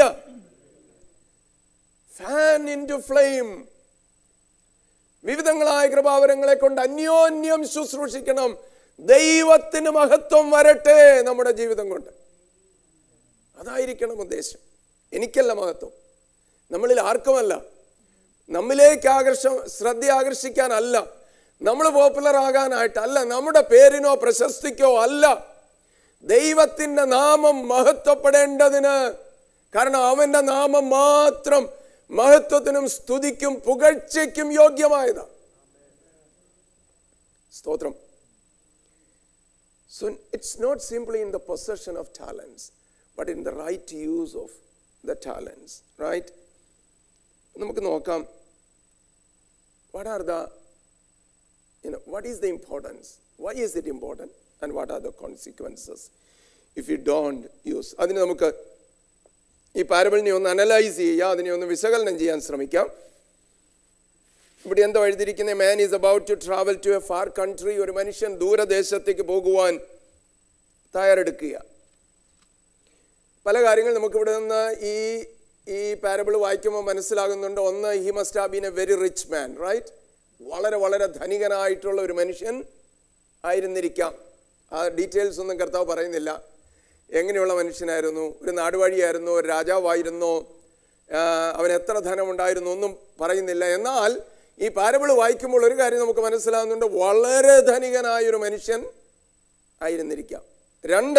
ഫാൻ ഇൻ ടു ഫ്ലെയിം വിവിധങ്ങളായ കൃപാവരങ്ങളെ കൊണ്ട് അന്യോന്യം ശുശ്രൂഷിക്കണം ദൈവത്തിന് മഹത്വം വരട്ടെ നമ്മുടെ ജീവിതം കൊണ്ട് അതായിരിക്കണം ഉദ്ദേശം എനിക്കല്ല മഹത്വം നമ്മളിൽ ആർക്കുമല്ല നമ്മിലേക്ക് ആകർഷ ശ്രദ്ധ ആകർഷിക്കാനല്ല നമ്മൾ പോപ്പുലർ ആകാനായിട്ടല്ല നമ്മുടെ പേരിനോ പ്രശസ്തിക്കോ അല്ല ദൈവത്തിൻ്റെ നാമം മഹത്വപ്പെടേണ്ടതിന് കാരണം അവൻ്റെ നാമം മാത്രം മഹത്വത്തിനും സ്തുതിക്കും പുകഴ്ചയ്ക്കും യോഗ്യമായതാണ് സ്തോത്രം So it's not simply in the possession of talents, but in the right use of the talents, right? നമുക്ക് നോക്കാം what are the you know what is the importance why is it important and what are the consequences if you don't use അതിന് നമുക്ക് ഈ പാരബിളിനെ ഒന്ന് analyse ചെയ്യുക അതിനെ ഒന്ന് വിശകലനം ചെയ്യാൻ ശ്രമിക്കാം ഇവിടെ എന്താ എഴുതിയിരിക്കുന്ന man is about to travel to a far country ഒരു മനുഷ്യൻ ദൂരദേശത്തേക്ക് പോകുവാൻ തയ്യാറെടുക്കുക പല കാര്യങ്ങൾ നമുക്കിവിടെ നിന്ന് ഈ ഈ പാരബിൾ വായിക്കുമ്പോൾ മനസ്സിലാകുന്നുണ്ട് ഒന്ന് he must have been a very rich man right വളരെ വളരെ ധനികനായിട്ടുള്ള ഒരു മനുഷ്യൻ ആയിരുന്നിരിക്കാം ആ ഡീറ്റെയിൽസ് ഒന്നും കർത്താവ് പറയുന്നില്ല എങ്ങനെയുള്ള മനുഷ്യനായിരുന്നു ഒരു നാടുവഴിയായിരുന്നു ഒരു രാജാവായിരുന്നു ആ, അവൻ എത്ര ധനമുണ്ടായിരുന്നു ഒന്നും പറയുന്നില്ല എന്നാൽ ഈ പാരബിൾ വായിക്കുമ്പോൾ ഒരു കാര്യം നമുക്ക് മനസ്സിലാകുന്നുണ്ട് വളരെ ധനികനായ ഒരു മനുഷ്യൻ ആയിരുന്നിരിക്കാം രണ്ട്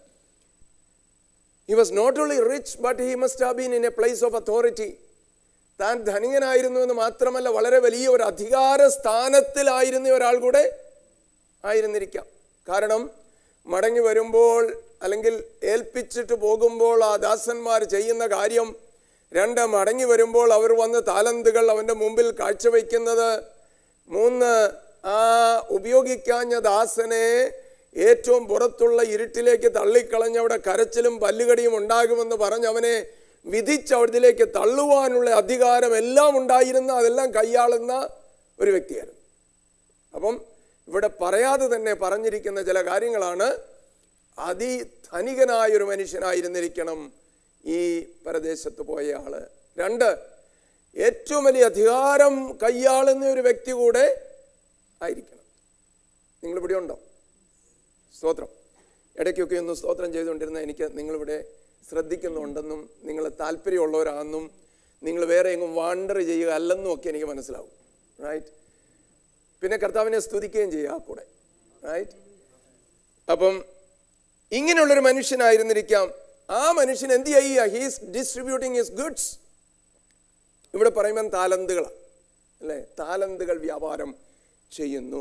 he was not only rich but he must have been in a place of authority താൻ ധനികനായിരുന്നു എന്ന് മാത്രമല്ല വളരെ വലിയ ഒരു അധികാര സ്ഥാനത്തിലായിരുന്ന ഒരാൾ കൂടെ ആയിരുന്നിരിക്കാം കാരണം മടങ്ങി വരുമ്പോൾ അല്ലെങ്കിൽ ഏൽപ്പിച്ചിട്ട് പോകുമ്പോൾ ആ ദാസന്മാർ ചെയ്യുന്ന കാര്യം രണ്ട് മടങ്ങി വരുമ്പോൾ അവർ വന്ന് താലന്തുകൾ അവൻ്റെ മുമ്പിൽ കാഴ്ചവെക്കുന്നത് മൂന്ന് ആ ഉപയോഗിക്കാഞ്ഞ ദാസനെ ഏറ്റവും പുറത്തുള്ള ഇരുട്ടിലേക്ക് തള്ളിക്കളഞ്ഞ് അവിടെ കരച്ചിലും പല്ലുകടിയും ഉണ്ടാകുമെന്ന് പറഞ്ഞ് അവനെ വിധിച്ച് അവിടത്തിലേക്ക് തള്ളുവാനുള്ള അധികാരം എല്ലാം ഉണ്ടായിരുന്ന അതെല്ലാം കൈയാളുന്ന ഒരു വ്യക്തിയായിരുന്നു അപ്പം ഇവിടെ പറയാതെ തന്നെ പറഞ്ഞിരിക്കുന്ന ചില കാര്യങ്ങളാണ് അതിധനികനായ ഒരു മനുഷ്യനായിരുന്നിരിക്കണം ഈ പരദേശത്ത് പോയ ആള് രണ്ട് ഏറ്റവും വലിയ അധികാരം കൈയാളുന്ന ഒരു വ്യക്തി കൂടെ ആയിരിക്കണം നിങ്ങളിവിടെ ഉണ്ടോ സ്തോത്രം ഇടയ്ക്കൊക്കെ ഒന്ന് സ്തോത്രം ചെയ്തുകൊണ്ടിരുന്ന എനിക്ക് നിങ്ങളിവിടെ ശ്രദ്ധിക്കുന്നുണ്ടെന്നും നിങ്ങൾ താല്പര്യമുള്ളവരാണെന്നും നിങ്ങൾ വേറെ എങ്ങും വാണ്ടർ ചെയ്യുക അല്ലെന്നും ഒക്കെ എനിക്ക് മനസ്സിലാവും റൈറ്റ് പിന്നെ കർത്താവിനെ സ്തുതിക്കുകയും ചെയ്യുക ആ കൂടെ റൈറ്റ് അപ്പം ഇങ്ങനെയുള്ളൊരു മനുഷ്യനായിരുന്നിരിക്കാം ആ മനുഷ്യൻ എന്ത് ചെയ്യുക ഹീസ് ഡിസ്ട്രിബ്യൂട്ടിങ് ഹിസ് ഗുഡ്സ് ഇവിടെ പറയുമ്പം താലന്തുകളാണ് അല്ലേ താലന്തുകൾ വ്യാപാരം ചെയ്യുന്നു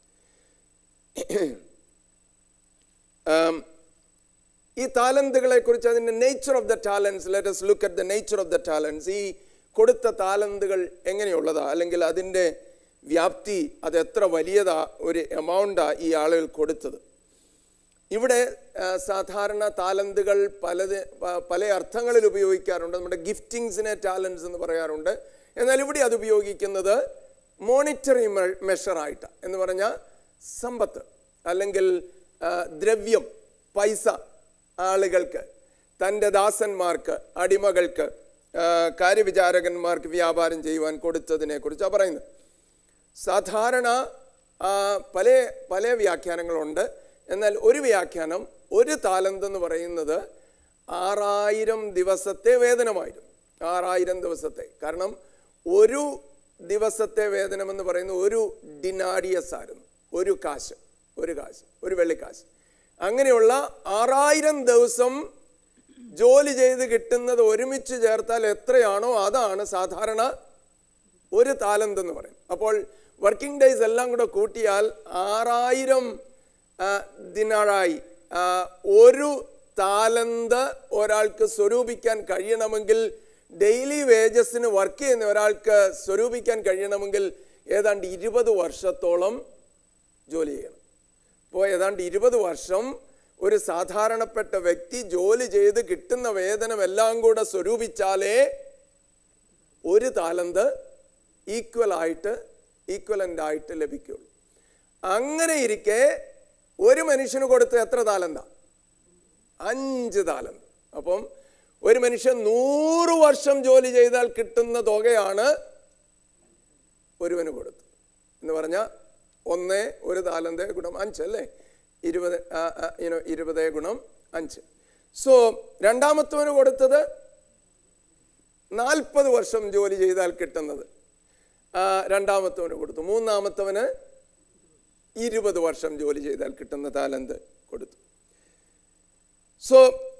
ആം, ഈ താലന്തുകളെ കുറിച്ച് അതിൻ്റെ nature of the talents let's look at the nature of the talents ഈ കൊടുത്ത താലന്തുകൾ എങ്ങനെയുള്ളതാ അല്ലെങ്കിൽ അതിൻ്റെ വ്യാപ്തി അത് എത്ര വലിയതാ ഒരു എമൗണ്ടാ ഈ ആളുകൾ കൊടുത്തത് ഇവിടെ ആ, സാധാരണ താലന്തുകൾ പലത് പ- പല അർത്ഥങ്ങളിൽ ഉപയോഗിക്കാറുണ്ട് നമ്മുടെ ഗിഫ്റ്റിങ്സിനെ ടാലൻസ് എന്ന് പറയാറുണ്ട് എന്നാൽ ഇവിടെ അത് ഉപയോഗിക്കുന്നത് മോണിറ്ററി മെഷറായിട്ട് എന്ന് പറഞ്ഞാൽ സമ്പത്ത് അല്ലെങ്കിൽ ആ, ദ്രവ്യം പൈസ ആളുകൾക്ക് തൻ്റെ ദാസന്മാർക്ക് അടിമകൾക്ക് ആ, കാര്യവിചാരകന്മാർക്ക് വ്യാപാരം ചെയ്യുവാൻ കൊടുത്തതിനെ കുറിച്ചാണ് പറയുന്നത് സാധാരണ ആ, പല പല വ്യാഖ്യാനങ്ങളുണ്ട് എന്നാൽ ഒരു വ്യാഖ്യാനം ഒരു താലന്ത് എന്ന് പറയുന്നത് ആറായിരം ദിവസത്തെ വേതനമായിരുന്നു ആറായിരം ദിവസത്തെ കാരണം ഒരു ദിവസത്തെ വേതനം എന്ന് പറയുന്നത് ഒരു ഡിനാഡിയസ് ആയിരുന്നു ഒരു കാശ് ഒരു കാശ് ഒരു വെള്ളിക്കാശ് അങ്ങനെയുള്ള ആറായിരം ദിവസം ജോലി ചെയ്ത് കിട്ടുന്നത് ഒരുമിച്ച് ചേർത്താൽ എത്രയാണോ അതാണ് സാധാരണ ഒരു താലന്ത് എന്ന് പറയും അപ്പോൾ വർക്കിംഗ് ഡേയ്സ് എല്ലാം കൂടെ കൂട്ടിയാൽ ആറായിരം ആ, ദിനാറായി ആ, ഒരു താലന്ത് ഒരാൾക്ക് സ്വരൂപിക്കാൻ കഴിയണമെങ്കിൽ ഡെയിലി വേജസിന് വർക്ക് ചെയ്യുന്ന ഒരാൾക്ക് സ്വരൂപിക്കാൻ കഴിയണമെങ്കിൽ ഏതാണ്ട് ഇരുപത് വർഷത്തോളം ജോലി ചെയ്യണം ഇപ്പോൾ ഏതാണ്ട് ഇരുപത് വർഷം ഒരു സാധാരണപ്പെട്ട വ്യക്തി ജോലി ചെയ്ത് കിട്ടുന്ന വേതനം എല്ലാം കൂടെ സ്വരൂപിച്ചാലേ ഒരു താലന്ത് ഈക്വൽ ആയിട്ട് ഈക്വലൻ്റ് ആയിട്ട് ലഭിക്കുള്ളൂ അങ്ങനെ ഇരിക്കെ ഒരു മനുഷ്യന് കൊടുത്ത എത്ര താലന്ത അഞ്ച് താലന്ത് അപ്പം ഒരു മനുഷ്യൻ നൂറ് വർഷം ജോലി ചെയ്താൽ കിട്ടുന്ന തുകയാണ് ഒരുവന് കൊടുത്തത് എന്ന് പറഞ്ഞാൽ ഒന്ന് ഒരു താലന്ത് ഗുണം അഞ്ച് അല്ലേ ഇരുപത് യുനോ ഇരുപത് ഗുണം അഞ്ച് സോ രണ്ടാമത്തവന് കൊടുത്തത് നാൽപ്പത് വർഷം ജോലി ചെയ്താൽ കിട്ടുന്നത് ആ, രണ്ടാമത്തവന് കൊടുത്തു മൂന്നാമത്തവന് ഇരുപത് വർഷം ജോലി ചെയ്താൽ കിട്ടുന്ന താലന്ത് കൊടുത്തു സോ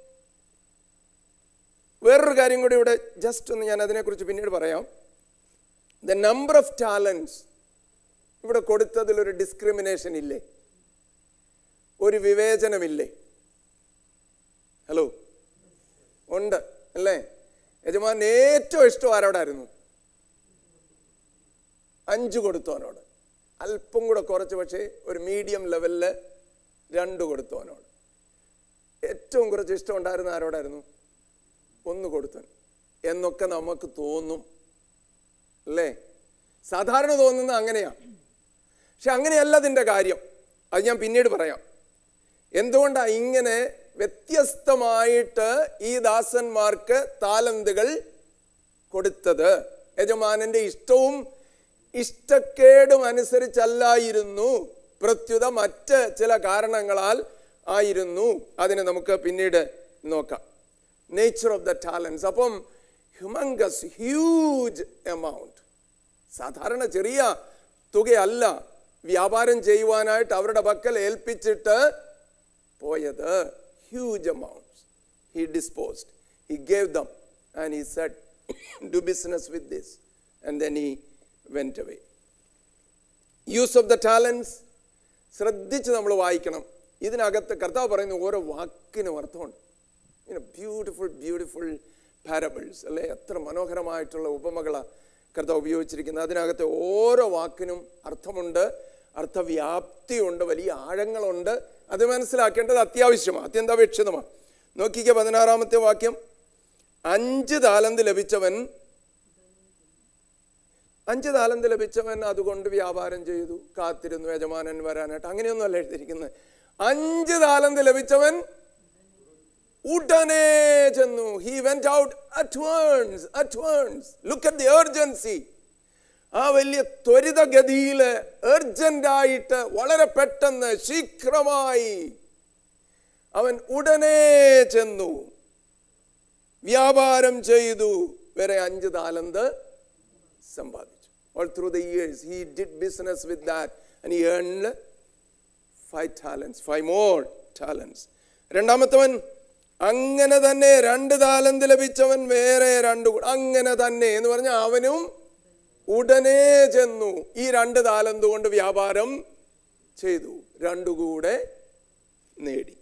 വേറൊരു കാര്യം കൂടി ഇവിടെ ജസ്റ്റ് ഒന്ന് ഞാൻ അതിനെക്കുറിച്ച് പിന്നീട് പറയാം ദ നമ്പർ ഓഫ് ടാലൻസ് ഇവിടെ കൊടുത്തതിലൊരു ഡിസ്ക്രിമിനേഷൻ ഇല്ലേ ഒരു വിവേചനമില്ലേ ഹലോ ഉണ്ട് അല്ലേ യജമാൻ ഏറ്റവും ഇഷ്ടം ആരോടായിരുന്നു അഞ്ച് കൊടുത്തവനോട് അല്പം കൂടെ കുറച്ച് പക്ഷേ ഒരു മീഡിയം ലെവലിൽ രണ്ട് കൊടുത്തവനോട് ഏറ്റവും കുറച്ച് ഇഷ്ടം ഉണ്ടായിരുന്ന ആരോടായിരുന്നു ഒന്ന് കൊടുത്തവൻ എന്നൊക്കെ നമുക്ക് തോന്നും അല്ലേ സാധാരണ തോന്നുന്നത് അങ്ങനെയാ പക്ഷെ അങ്ങനെയല്ല അതിൻ്റെ കാര്യം അത് ഞാൻ പിന്നീട് പറയാം എന്തുകൊണ്ടാണ് ഇങ്ങനെ വ്യത്യസ്തമായിട്ട് ഈ ദാസന്മാർക്ക് താലന്തുകൾ കൊടുത്തത് യജമാനന്റെ ഇഷ്ടവും ഇഷ്ടക്കേടും അനുസരിച്ചല്ലായിരുന്നു പ്രത്യുത മറ്റ് ചില കാരണങ്ങളാൽ ആയിരുന്നു അതിനെ നമുക്ക് പിന്നീട് നോക്കാം നേച്ചർ ഓഫ് ദ ടാലൻസ് അപ്പം ഹ്യൂമങ്കസ് ഹ്യൂജ് എമൗണ്ട് സാധാരണ ചെറിയ തുകയല്ല വ്യാപാരം ചെയ്യുവാനായിട്ട് അവരുടെ പക്കൽ ഏൽപ്പിച്ചിട്ട് പോയത് huge amounts he disposed he gave them and he said do business with this and then he went away use of the talents ശ്രദ്ധിച്ച് നമ്മൾ വായിക്കണം ഇതിനകത്ത് കർത്താവ് പറയുന്ന ഓരോ വാക്കിനും അർത്ഥമുണ്ട് ഇങ്ങനെ ബ്യൂട്ടിഫുൾ ബ്യൂട്ടിഫുൾ പാരബിൾസ് അല്ലെ എത്ര മനോഹരമായിട്ടുള്ള ഉപമകളാണ് കർത്താവ് ഉപയോഗിച്ചിരിക്കുന്നത് അതിനകത്തെ ഓരോ വാക്കിനും അർത്ഥമുണ്ട് അർത്ഥവ്യാപ്തിയുണ്ട് വലിയ ആഴങ്ങളുണ്ട് അത് മനസ്സിലാക്കേണ്ടത് അത്യാവശ്യമാണ് അത്യന്താപേക്ഷിതമാണ് നോക്കിക്കുക പതിനാറാമത്തെ വാക്യം അഞ്ച് താലന്ത് ലഭിച്ചവൻ അഞ്ച് താലന്ത് ലഭിച്ചവൻ അതുകൊണ്ട് വ്യാപാരം ചെയ്തു കാത്തിരുന്നു യജമാനൻ വരാനായിട്ട് അങ്ങനെയൊന്നും അല്ല എഴുതിയിരിക്കുന്നത് അഞ്ച് താലന്ത് ലഭിച്ചവൻ ഉടനെ ചെന്നു he went out at once at once look at the urgency ആ വലിയ ത്വരിതഗതിയിൽ ആയിട്ട് വളരെ പെട്ടെന്ന് ശീഘ്രമായി അവൻ ഉടനെ ചെന്നു വ്യാപാരം ചെയ്തു വരെ അഞ്ച് താലന്ത് സമ്പാദിച്ചു all through the years he did business with that and he earned five talents five more talents രണ്ടാമത്തവൻ അങ്ങനെ തന്നെ രണ്ട് താലന്ത് ലഭിച്ചവൻ വേറെ രണ്ട് കൂ- അങ്ങനെ തന്നെ എന്ന് പറഞ്ഞാൽ അവനും ഉടനെ ചെന്നു ഈ രണ്ട് താലന്ത് കൊണ്ട് വ്യാപാരം ചെയ്തു രണ്ടുകൂടെ നേടി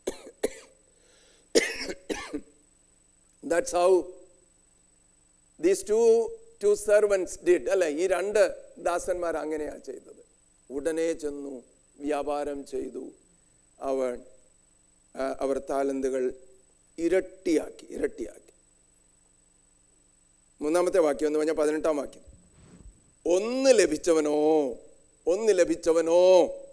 that's how these two two servants did അല്ലെ ഈ രണ്ട് ദാസന്മാർ അങ്ങനെയാണ് ചെയ്തത് ഉടനെ ചെന്നു വ്യാപാരം ചെയ്തു അവൻ ആ, അവർ താലന്തുകൾ ഇരട്ടിയാക്കി ഇരട്ടിയാക്കി മൂന്നാമത്തെ വാക്യം എന്ന് പറഞ്ഞാൽ പതിനെട്ടാം വാക്യം ഒന്ന് ലഭിച്ചവനോ ഒന്ന് ലഭിച്ചവനോ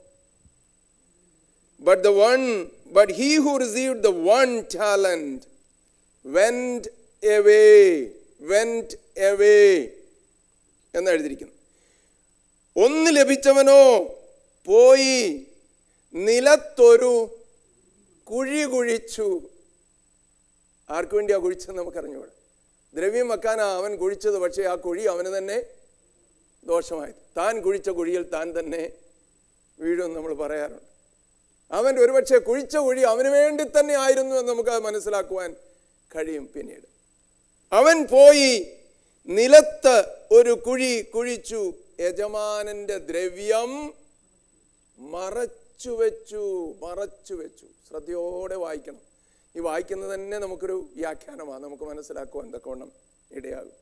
but the one but he who received the one talent went away went away എന്ന് എഴുതിയിരിക്കുന്നു ഒന്ന് ലഭിച്ചവനോ പോയി നിലത്തൊരു കുഴി കുഴിച്ചു ആർക്കു വേണ്ടിയാ കുഴിച്ചെന്ന് നമുക്കറിഞ്ഞൂടെ ദ്രവ്യം വെക്കാനാ അവൻ കുഴിച്ചത് പക്ഷേ ആ കുഴി അവന് തന്നെ ദോഷമായി താൻ കുഴിച്ച കുഴിയിൽ താൻ തന്നെ വീഴുമെന്ന് നമ്മൾ പറയാറുണ്ട് അവൻ ഒരുപക്ഷെ കുഴിച്ച കുഴി അവന് വേണ്ടി തന്നെ ആയിരുന്നു എന്ന് നമുക്ക് അത് മനസ്സിലാക്കുവാൻ കഴിയും പിന്നീട് അവൻ പോയി നിലത്ത് ഒരു കുഴി കുഴിച്ചു യജമാനന്റെ ദ്രവ്യം മറച്ചു വെച്ചു മറച്ചു വെച്ചു ശ്രദ്ധയോടെ വായിക്കണം ഈ വായിക്കുന്നത് തന്നെ നമുക്കൊരു വ്യാഖ്യാനമാണ് നമുക്ക് മനസ്സിലാക്കുവാൻ തക്കവണ്ണം ഇടയാകും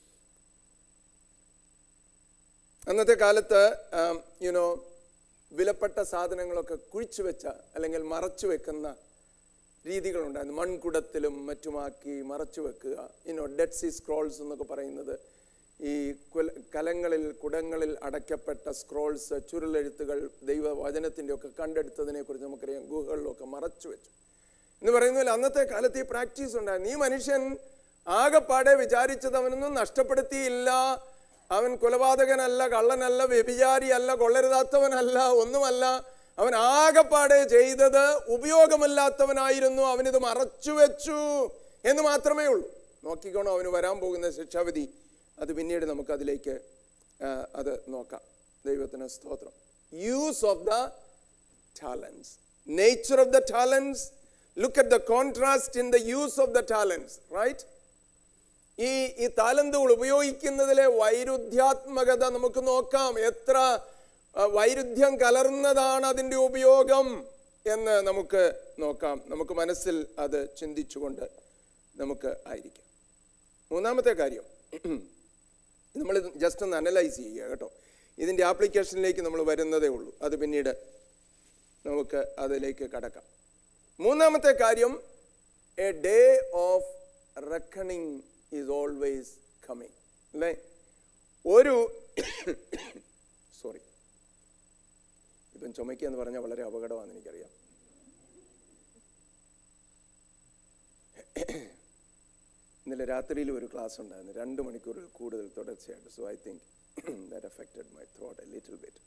അന്നത്തെ കാലത്ത് യുനോ വിലപ്പെട്ട സാധനങ്ങളൊക്കെ കുഴിച്ചു വെച്ച അല്ലെങ്കിൽ മറച്ചു വെക്കുന്ന രീതികളുണ്ടായിരുന്നു മൺകുടത്തിലും മറ്റുമാക്കി മറച്ചു വെക്കുക ഇനോ ഡെഡ് സി സ്ക്രോൾസ് എന്നൊക്കെ പറയുന്നത് ഈ കുല കലങ്ങളിൽ കുടങ്ങളിൽ അടയ്ക്കപ്പെട്ട സ്ക്രോൾസ് ചുരുളെഴുത്തുകൾ ദൈവവചനത്തിൻ്റെ ഒക്കെ കണ്ടെടുത്തതിനെ കുറിച്ച് നമുക്കറിയാം ഗുഹകളിലൊക്കെ മറച്ചു വെച്ചു എന്ന് പറയുന്നതിൽ അന്നത്തെ കാലത്ത് ഈ പ്രാക്ടീസ് ഉണ്ടായിരുന്നു ഈ മനുഷ്യൻ ആകെപ്പാടെ വിചാരിച്ചത് അവനൊന്നും നഷ്ടപ്പെടുത്തിയില്ല അവൻ കൊലപാതകനല്ല കള്ളനല്ല വ്യഭിചാരിയല്ല കൊള്ളരുതാത്തവനല്ല ഒന്നുമല്ല അവൻ ആകെപ്പാടെ ചെയ്തത് ഉപയോഗമില്ലാത്തവനായിരുന്നു അവനിത് മറച്ചു വെച്ചു എന്ന് മാത്രമേ ഉള്ളൂ നോക്കിക്കോണോ അവന് വരാൻ പോകുന്ന ശിക്ഷാവിധി അത് പിന്നീട് നമുക്ക് അതിലേക്ക് ആ, അത് നോക്കാം ദൈവത്തിന് സ്തോത്രം use of the talents. Nature of the talents. Look at the contrast in the use of the talents, right? ഈ ഈ താലന്തുകൾ ഉപയോഗിക്കുന്നതിലെ വൈരുദ്ധ്യാത്മകത നമുക്ക് നോക്കാം എത്ര ആ, വൈരുദ്ധ്യം കലർന്നതാണ് അതിൻ്റെ ഉപയോഗം എന്ന് നമുക്ക് നോക്കാം നമുക്ക് മനസ്സിൽ അത് ചിന്തിച്ചുകൊണ്ട് നമുക്ക് ആയിരിക്കാം മൂന്നാമത്തെ കാര്യം നമ്മൾ ജസ്റ്റ് ഒന്ന് അനലൈസ് ചെയ്യുക കേട്ടോ ഇതിൻ്റെ ആപ്ലിക്കേഷനിലേക്ക് നമ്മൾ വരുന്നതേ ഉള്ളൂ അത് പിന്നീട് നമുക്ക് അതിലേക്ക് കടക്കാം മൂന്നാമത്തെ കാര്യം a day of reckoning is always coming അല്ലേ ഒരു സോറി ഇപ്പം ചുമയ്ക്കുക എന്ന് പറഞ്ഞാൽ വളരെ അപകടമാണെന്ന് എനിക്കറിയാം ഇന്നലെ രാത്രിയിൽ ഒരു ക്ലാസ് ഉണ്ടായിരുന്നു രണ്ട് മണിക്കൂറിൽ കൂടുതൽ തുടർച്ചയായിട്ട് so I think that affected my throat a little bit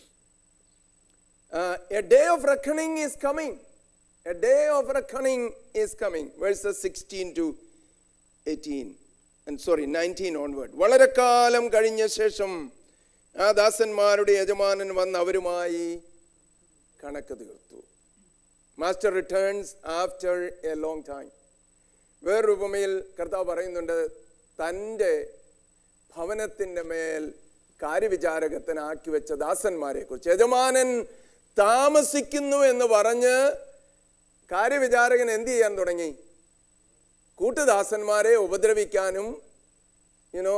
a day of reckoning is coming a day of reckoning is coming verses sixteen to eighteen sorry nineteen onward വളരെ കാലം കഴിഞ്ഞ ശേഷം ആ ദാസന്മാരുടെ യജമാനൻ വന്ന് അവരുമായി കണക്ക് തീർത്തു master returns after a long time വേറൊരു ഉപമയിൽ കർത്താവ് പറയുന്നുണ്ട് തൻ്റെ ഭവനത്തിൻ്റെ മേൽ കാര്യവിചാരകത്തിനാക്കി വെച്ച ദാസന്മാരെ കുറിച്ച് യജമാനൻ താമസിക്കുന്നു എന്ന് പറഞ്ഞ് കാര്യവിചാരകൻ എന്ത് ചെയ്യാൻ തുടങ്ങി കൂട്ടുദാസന്മാരെ ഉപദ്രവിക്കാനും യുനോ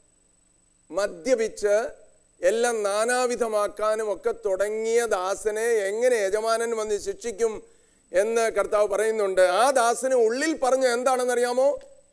മദ്യപിച്ച് എല്ലാം നാനാവിധമാക്കാനും ഒക്കെ തുടങ്ങിയ ദാസനെ എങ്ങനെ യജമാനൻ വന്ന് ശിക്ഷിക്കും എന്ന് കർത്താവ് പറയുന്നുണ്ട് ആ ദാസന് ഉള്ളിൽ പറഞ്ഞ എന്താണെന്നറിയാമോ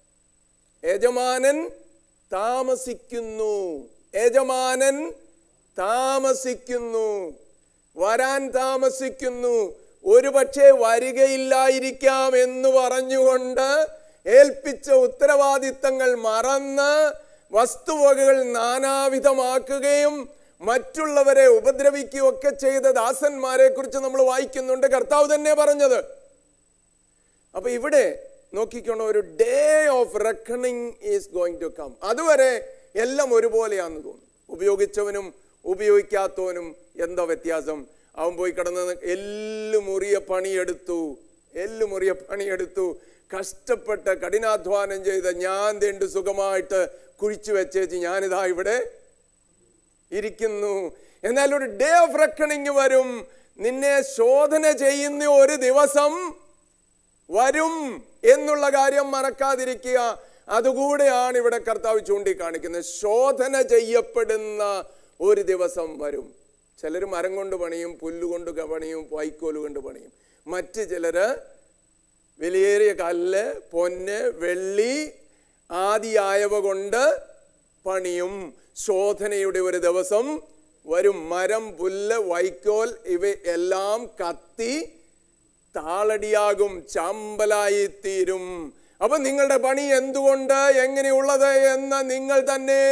യജമാനൻ താമസിക്കുന്നു യജമാനൻ താമസിക്കുന്നു വരാൻ താമസിക്കുന്നു ഒരുപക്ഷെ വരികയില്ലായിരിക്കാം എന്ന് പറഞ്ഞുകൊണ്ട് ഏൽപ്പിച്ച ഉത്തരവാദിത്തങ്ങൾ മറന്ന് വസ്തുവകകൾ നാനാവിധമാക്കുകയും മറ്റുള്ളവരെ ഉപദ്രവിക്കുകയും ഒക്കെ ചെയ്ത ദാസന്മാരെ കുറിച്ച് നമ്മൾ വായിക്കുന്നുണ്ട് കർത്താവ് തന്നെ പറഞ്ഞത് അപ്പൊ ഇവിടെ നോക്കിക്കോണം ഒരു day of reckoning is going to come അതുവരെ എല്ലാം ഒരുപോലെയാന്ന് തോന്നും ഉപയോഗിച്ചവനും ഉപയോഗിക്കാത്തവനും എന്താ വ്യത്യാസം അവൻ പോയി കിടന്ന് എല്ലു മുറിയ പണിയെടുത്തു എല്ലു മുറിയ പണിയെടുത്തു കഷ്ടപ്പെട്ട് കഠിനാധ്വാനം ചെയ്ത് ഞാൻ തേണ്ട് സുഖമായിട്ട് കുഴിച്ചു വെച്ചേച്ച് ഞാനിതാ ഇവിടെ ഇരിക്കുന്നു എന്നാൽ ഒരു ഡേ ഓഫ് റെക്കണിങ് വരും നിന്നെ ശോധന ചെയ്യുന്ന ഒരു ദിവസം വരും എന്നുള്ള കാര്യം മറക്കാതിരിക്കുക അതുകൂടെയാണ് ഇവിടെ കർത്താവ് ചൂണ്ടിക്കാണിക്കുന്നത് ശോധന ചെയ്യപ്പെടുന്ന ഒരു ദിവസം വരും ചിലർ മരം കൊണ്ട് പണിയും പുല്ലുകൊണ്ട് പണിയും വൈക്കോല് കൊണ്ട് പണിയും മറ്റ് ചിലര് വിലയേറിയ കല്ല് പൊന്ന് വെള്ളി ആദിയായവ കൊണ്ട് പണിയും ശോധനയുടെ ഒരു ദിവസം വരും മരം പുല്ല് വൈക്കോൽ ഇവ എല്ലാം കത്തി താളടിയാകും ചാമ്പലായി തീരും അപ്പൊ നിങ്ങളുടെ പണി എന്തുകൊണ്ട് എങ്ങനെയുള്ളത് എന്ന് നിങ്ങൾ തന്നെ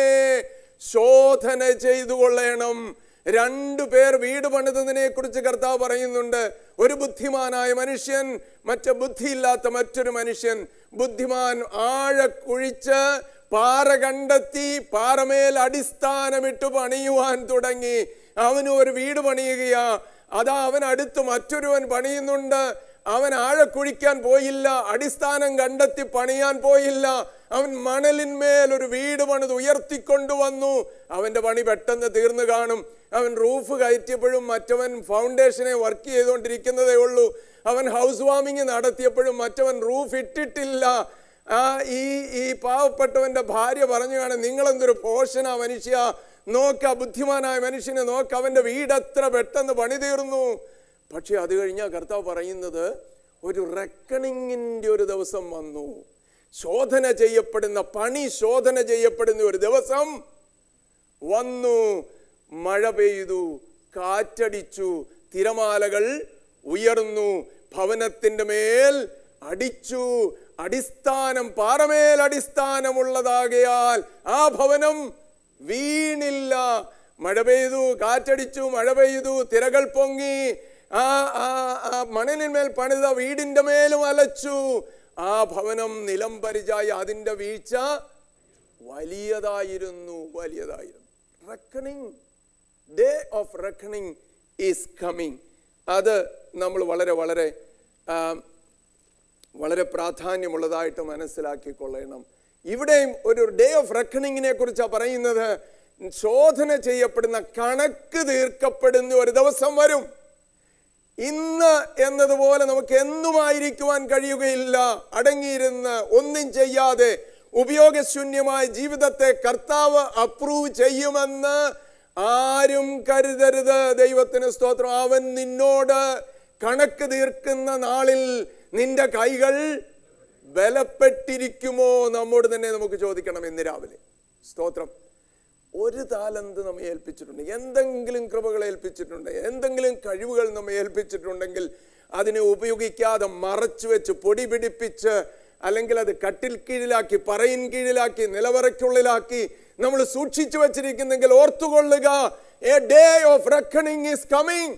ശോധന ചെയ്തു കൊള്ളണം രണ്ടു പേർ വീട് പണിതതിനെ കുറിച്ച് കർത്താവ് പറയുന്നുണ്ട് ഒരു ബുദ്ധിമാനായ മനുഷ്യൻ മറ്റു ബുദ്ധിയില്ലാത്ത മറ്റൊരു മനുഷ്യൻ ബുദ്ധിമാൻ ആഴ കുഴിച്ച് പാറ കണ്ടെത്തി പാറമേൽ അടിസ്ഥാനമിട്ട് പണിയുവാൻ തുടങ്ങി അവന് ഒരു വീട് പണിയുകയാ അതാ അവൻ അടുത്ത് മറ്റൊരുവൻ പണിയുന്നുണ്ട് അവൻ ആഴക്കുഴിക്കാൻ പോയില്ല അടിസ്ഥാനം കണ്ടെത്തി പണിയാൻ പോയില്ല അവൻ മണലിന്മേൽ ഒരു വീട് പണിത് ഉയർത്തിക്കൊണ്ടുവന്നു അവന്റെ പണി പെട്ടെന്ന് തീർന്നു കാണും അവൻ റൂഫ് കയറ്റിയപ്പോഴും മറ്റവൻ ഫൗണ്ടേഷനെ വർക്ക് ചെയ്തുകൊണ്ടിരിക്കുന്നതേ ഉള്ളൂ അവൻ ഹൗസ് വാമിങ് നടത്തിയപ്പോഴും മറ്റവൻ റൂഫ് ഇട്ടിട്ടില്ല ആ ഈ ഈ പാവപ്പെട്ടവന്റെ ഭാര്യ പറഞ്ഞു കാണും നിങ്ങളെന്തൊരു പോഷനാ മനുഷ്യ നോക്ക ബുദ്ധിമാനായ മനുഷ്യനെ നോക്ക അവന്റെ വീട് എത്ര പെട്ടെന്ന് പണി തീർന്നു പക്ഷെ അത് കഴിഞ്ഞാൽ കർത്താവ് പറയുന്നത് ഒരു റെക്കണിങ്ങിൻ്റെ ഒരു ദിവസം വന്നു ശോധന ചെയ്യപ്പെടുന്ന പണി ശോധന ചെയ്യപ്പെടുന്ന ഒരു ദിവസം വന്നു മഴ പെയ്തു കാറ്റടിച്ചു തിരമാലകൾ ഉയർന്നു ഭവനത്തിന്റെ മേൽ അടിച്ചു അടിസ്ഥാനം പാറമേൽ അടിസ്ഥാനമുള്ളതാകയാൽ ആ ഭവനം വീണില്ല മഴ പെയ്തു കാറ്റടിച്ചു മഴ പെയ്തു തിരകൾ പൊങ്ങി ആ ആ ആ മണലിന്മേൽ പണിത വീടിന്റെ മേലും അലച്ചു ആ ഭവനം നിലം പരിചായി അതിന്റെ വീഴ്ച വലിയതായിരുന്നു വലിയതായിരുന്നു reckoning day of reckoning is coming അത് നമ്മൾ വളരെ വളരെ ആ, വളരെ പ്രാധാന്യമുള്ളതായിട്ട് മനസ്സിലാക്കിക്കൊള്ളണം ഇവിടെയും ഒരു ഡേ ഓഫ് റെക്കണിങ്ങിനെ കുറിച്ചാണ് പറയുന്നത് ശോധന ചെയ്യപ്പെടുന്ന കണക്ക് തീർക്കപ്പെടുന്ന ഒരു ദിവസം വരും ഇന്ന് എന്നതുപോലെ നമുക്ക് എന്നുമായിരിക്കുവാൻ കഴിയുകയില്ല അടങ്ങിയിരുന്ന് ഒന്നും ചെയ്യാതെ ഉപയോഗശൂന്യമായ ജീവിതത്തെ കർത്താവ് അപ്രൂവ് ചെയ്യുമെന്ന് ആരും കരുതരുത് ദൈവത്തിന് സ്തോത്രം അവൻ നിന്നോട് കണക്ക് തീർക്കുന്ന നാളിൽ നിന്റെ കൈകൾ ബലപ്പെട്ടിരിക്കുമോ നമ്മോട് തന്നെ നമുക്ക് ചോദിക്കണം ഇന്ന് രാവിലെ സ്തോത്രം ഒരു താലന്ത് നമ്മെ ഏൽപ്പിച്ചിട്ടുണ്ട് എന്തെങ്കിലും കൃപകൾ ഏൽപ്പിച്ചിട്ടുണ്ട് എന്തെങ്കിലും കഴിവുകൾ നമ്മെ ഏൽപ്പിച്ചിട്ടുണ്ടെങ്കിൽ അതിനെ ഉപയോഗിക്കാതെ മറച്ചു വെച്ച് പൊടി പിടിപ്പിച്ച് അല്ലെങ്കിൽ അത് കട്ടിൽ കീഴിലാക്കി പറയിൻ കീഴിലാക്കി നിലവറയ്ക്കുള്ളിലാക്കി നമ്മൾ സൂക്ഷിച്ചു വെച്ചിരിക്കുന്നെങ്കിൽ ഓർത്തുകൊള്ളുക a day of reckoning is coming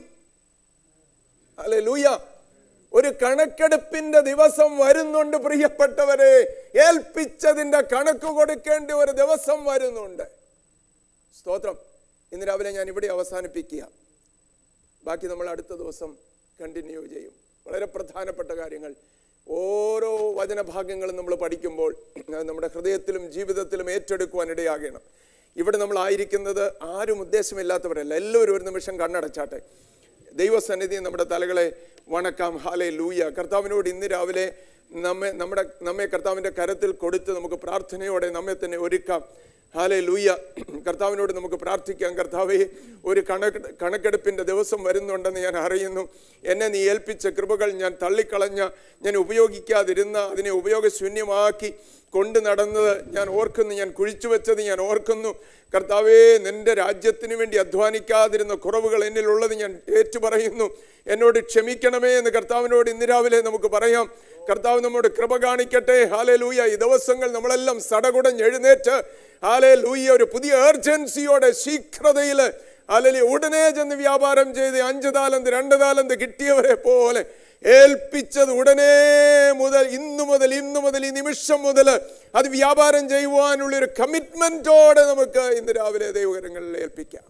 അല്ലെ ലൂയ ഒരു കണക്കെടുപ്പിന്റെ ദിവസം വരുന്നുണ്ട് പ്രിയപ്പെട്ടവരെ ഏൽപ്പിച്ചതിന്റെ കണക്ക് കൊടുക്കേണ്ട ഒരു ദിവസം വരുന്നുണ്ട് സ്തോത്രം ഇന്ന് രാവിലെ ഞാൻ ഇവിടെ അവസാനിപ്പിക്കുക ബാക്കി നമ്മൾ അടുത്ത ദിവസം കണ്ടിന്യൂ ചെയ്യും വളരെ പ്രധാനപ്പെട്ട കാര്യങ്ങൾ ഓരോ വചനഭാഗങ്ങളും നമ്മൾ പഠിക്കുമ്പോൾ അത് നമ്മുടെ ഹൃദയത്തിലും ജീവിതത്തിലും ഏറ്റെടുക്കുവാൻ ഇടയാകണം ഇവിടെ നമ്മൾ ആയിരിക്കുന്നത് ആരും ഉദ്ദേശമില്ലാത്തവരല്ല എല്ലാവരും ഒരു നിമിഷം കണ്ണടച്ചാട്ടെ ദൈവസന്നിധി നമ്മുടെ തലകളെ വണക്കാം ഹാലെ ലൂയ കർത്താവിനോട് ഇന്ന് രാവിലെ നമ്മെ നമ്മുടെ നമ്മെ കർത്താവിൻ്റെ കരത്തിൽ കൊടുത്ത് നമുക്ക് പ്രാർത്ഥനയോടെ നമ്മെ തന്നെ ഒരുക്കാം ഹാലെ ലൂയ കർത്താവിനോട് നമുക്ക് പ്രാർത്ഥിക്കാം കർത്താവെ ഒരു കണക്ക് കണക്കെടുപ്പിൻ്റെ ദിവസം വരുന്നുണ്ടെന്ന് ഞാൻ അറിയുന്നു എന്നെ നീ ഏൽപ്പിച്ച കൃപകൾ ഞാൻ തള്ളിക്കളഞ്ഞ ഞാൻ ഉപയോഗിക്കാതിരുന്ന അതിനെ ഉപയോഗശൂന്യമാക്കി കൊണ്ട് നടന്നത് ഞാൻ ഓർക്കുന്നു ഞാൻ കുഴിച്ചു വെച്ചത് ഞാൻ ഓർക്കുന്നു കർത്താവേ നിന്റെ രാജ്യത്തിന് വേണ്ടി അധ്വാനിക്കാതിരുന്ന കുറവുകൾ എന്നിലുള്ളത് ഞാൻ ഏറ്റുപറയുന്നു എന്നോട് ക്ഷമിക്കണമേ എന്ന് കർത്താവിനോട് ഇന്ന് രാവിലെ നമുക്ക് പറയാം കർത്താവ് നമ്മോട് കൃപ കാണിക്കട്ടെ ഹാലേ ലൂയ ഈ ദിവസങ്ങൾ നമ്മളെല്ലാം സടകുടഞ്ഞ് എഴുന്നേറ്റ് ഹാലേ ലൂയ ഒരു പുതിയ ഏർജൻസിയോടെ ശീഘ്രതയിൽ അല്ലെങ്കിൽ ഉടനെ ചെന്ന് വ്യാപാരം ചെയ്ത് അഞ്ച് താലന്ത് രണ്ട് താലന്ത് കിട്ടിയവരെ പോലെ ഏൽപ്പിച്ചത് ഉടനെ മുതൽ ഇന്നു മുതൽ ഇന്നു മുതൽ ഈ നിമിഷം മുതൽ അത് വ്യാപാരം ചെയ്യുവാനുള്ള ഒരു കമ്മിറ്റ്മെന്റോടെ നമുക്ക് ഇന്ന് രാവിലെ ദൈവകരങ്ങളിൽ ഏൽപ്പിക്കാം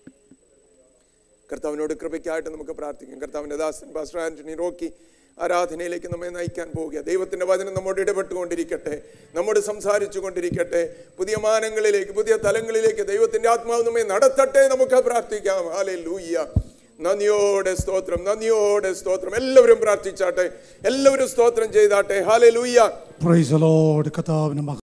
കർത്താവിനോട് കൃപയ്ക്കായിട്ട് നമുക്ക് പ്രാർത്ഥിക്കാം കർത്താവിൻ്റെ ദാസൻ പാസ്റ്റർ ആന്റണി റോക്കി ആരാധനയിലേക്ക് നമ്മെ നയിക്കാൻ പോവുക ദൈവത്തിൻ്റെ വചനം നമ്മോട് ഇടപെട്ടുകൊണ്ടിരിക്കട്ടെ നമ്മോട് സംസാരിച്ചു കൊണ്ടിരിക്കട്ടെ പുതിയ മാനങ്ങളിലേക്ക് പുതിയ തലങ്ങളിലേക്ക് ദൈവത്തിൻ്റെ ആത്മാവ് നമ്മെ നടത്തട്ടെ നമുക്ക് പ്രാർത്ഥിക്കാം ഹാലേ ലൂയ്യ നന്ദിയോടെ സ്തോത്രം നന്ദിയോടെ സ്തോത്രം എല്ലാവരും പ്രാർത്ഥിച്ചാട്ടെ എല്ലാവരും സ്തോത്രം ചെയ്താട്ടെ ഹാലേ ലൂയ്യ പ്രൈസ് ലോഡ് കഥാവിന് മഹ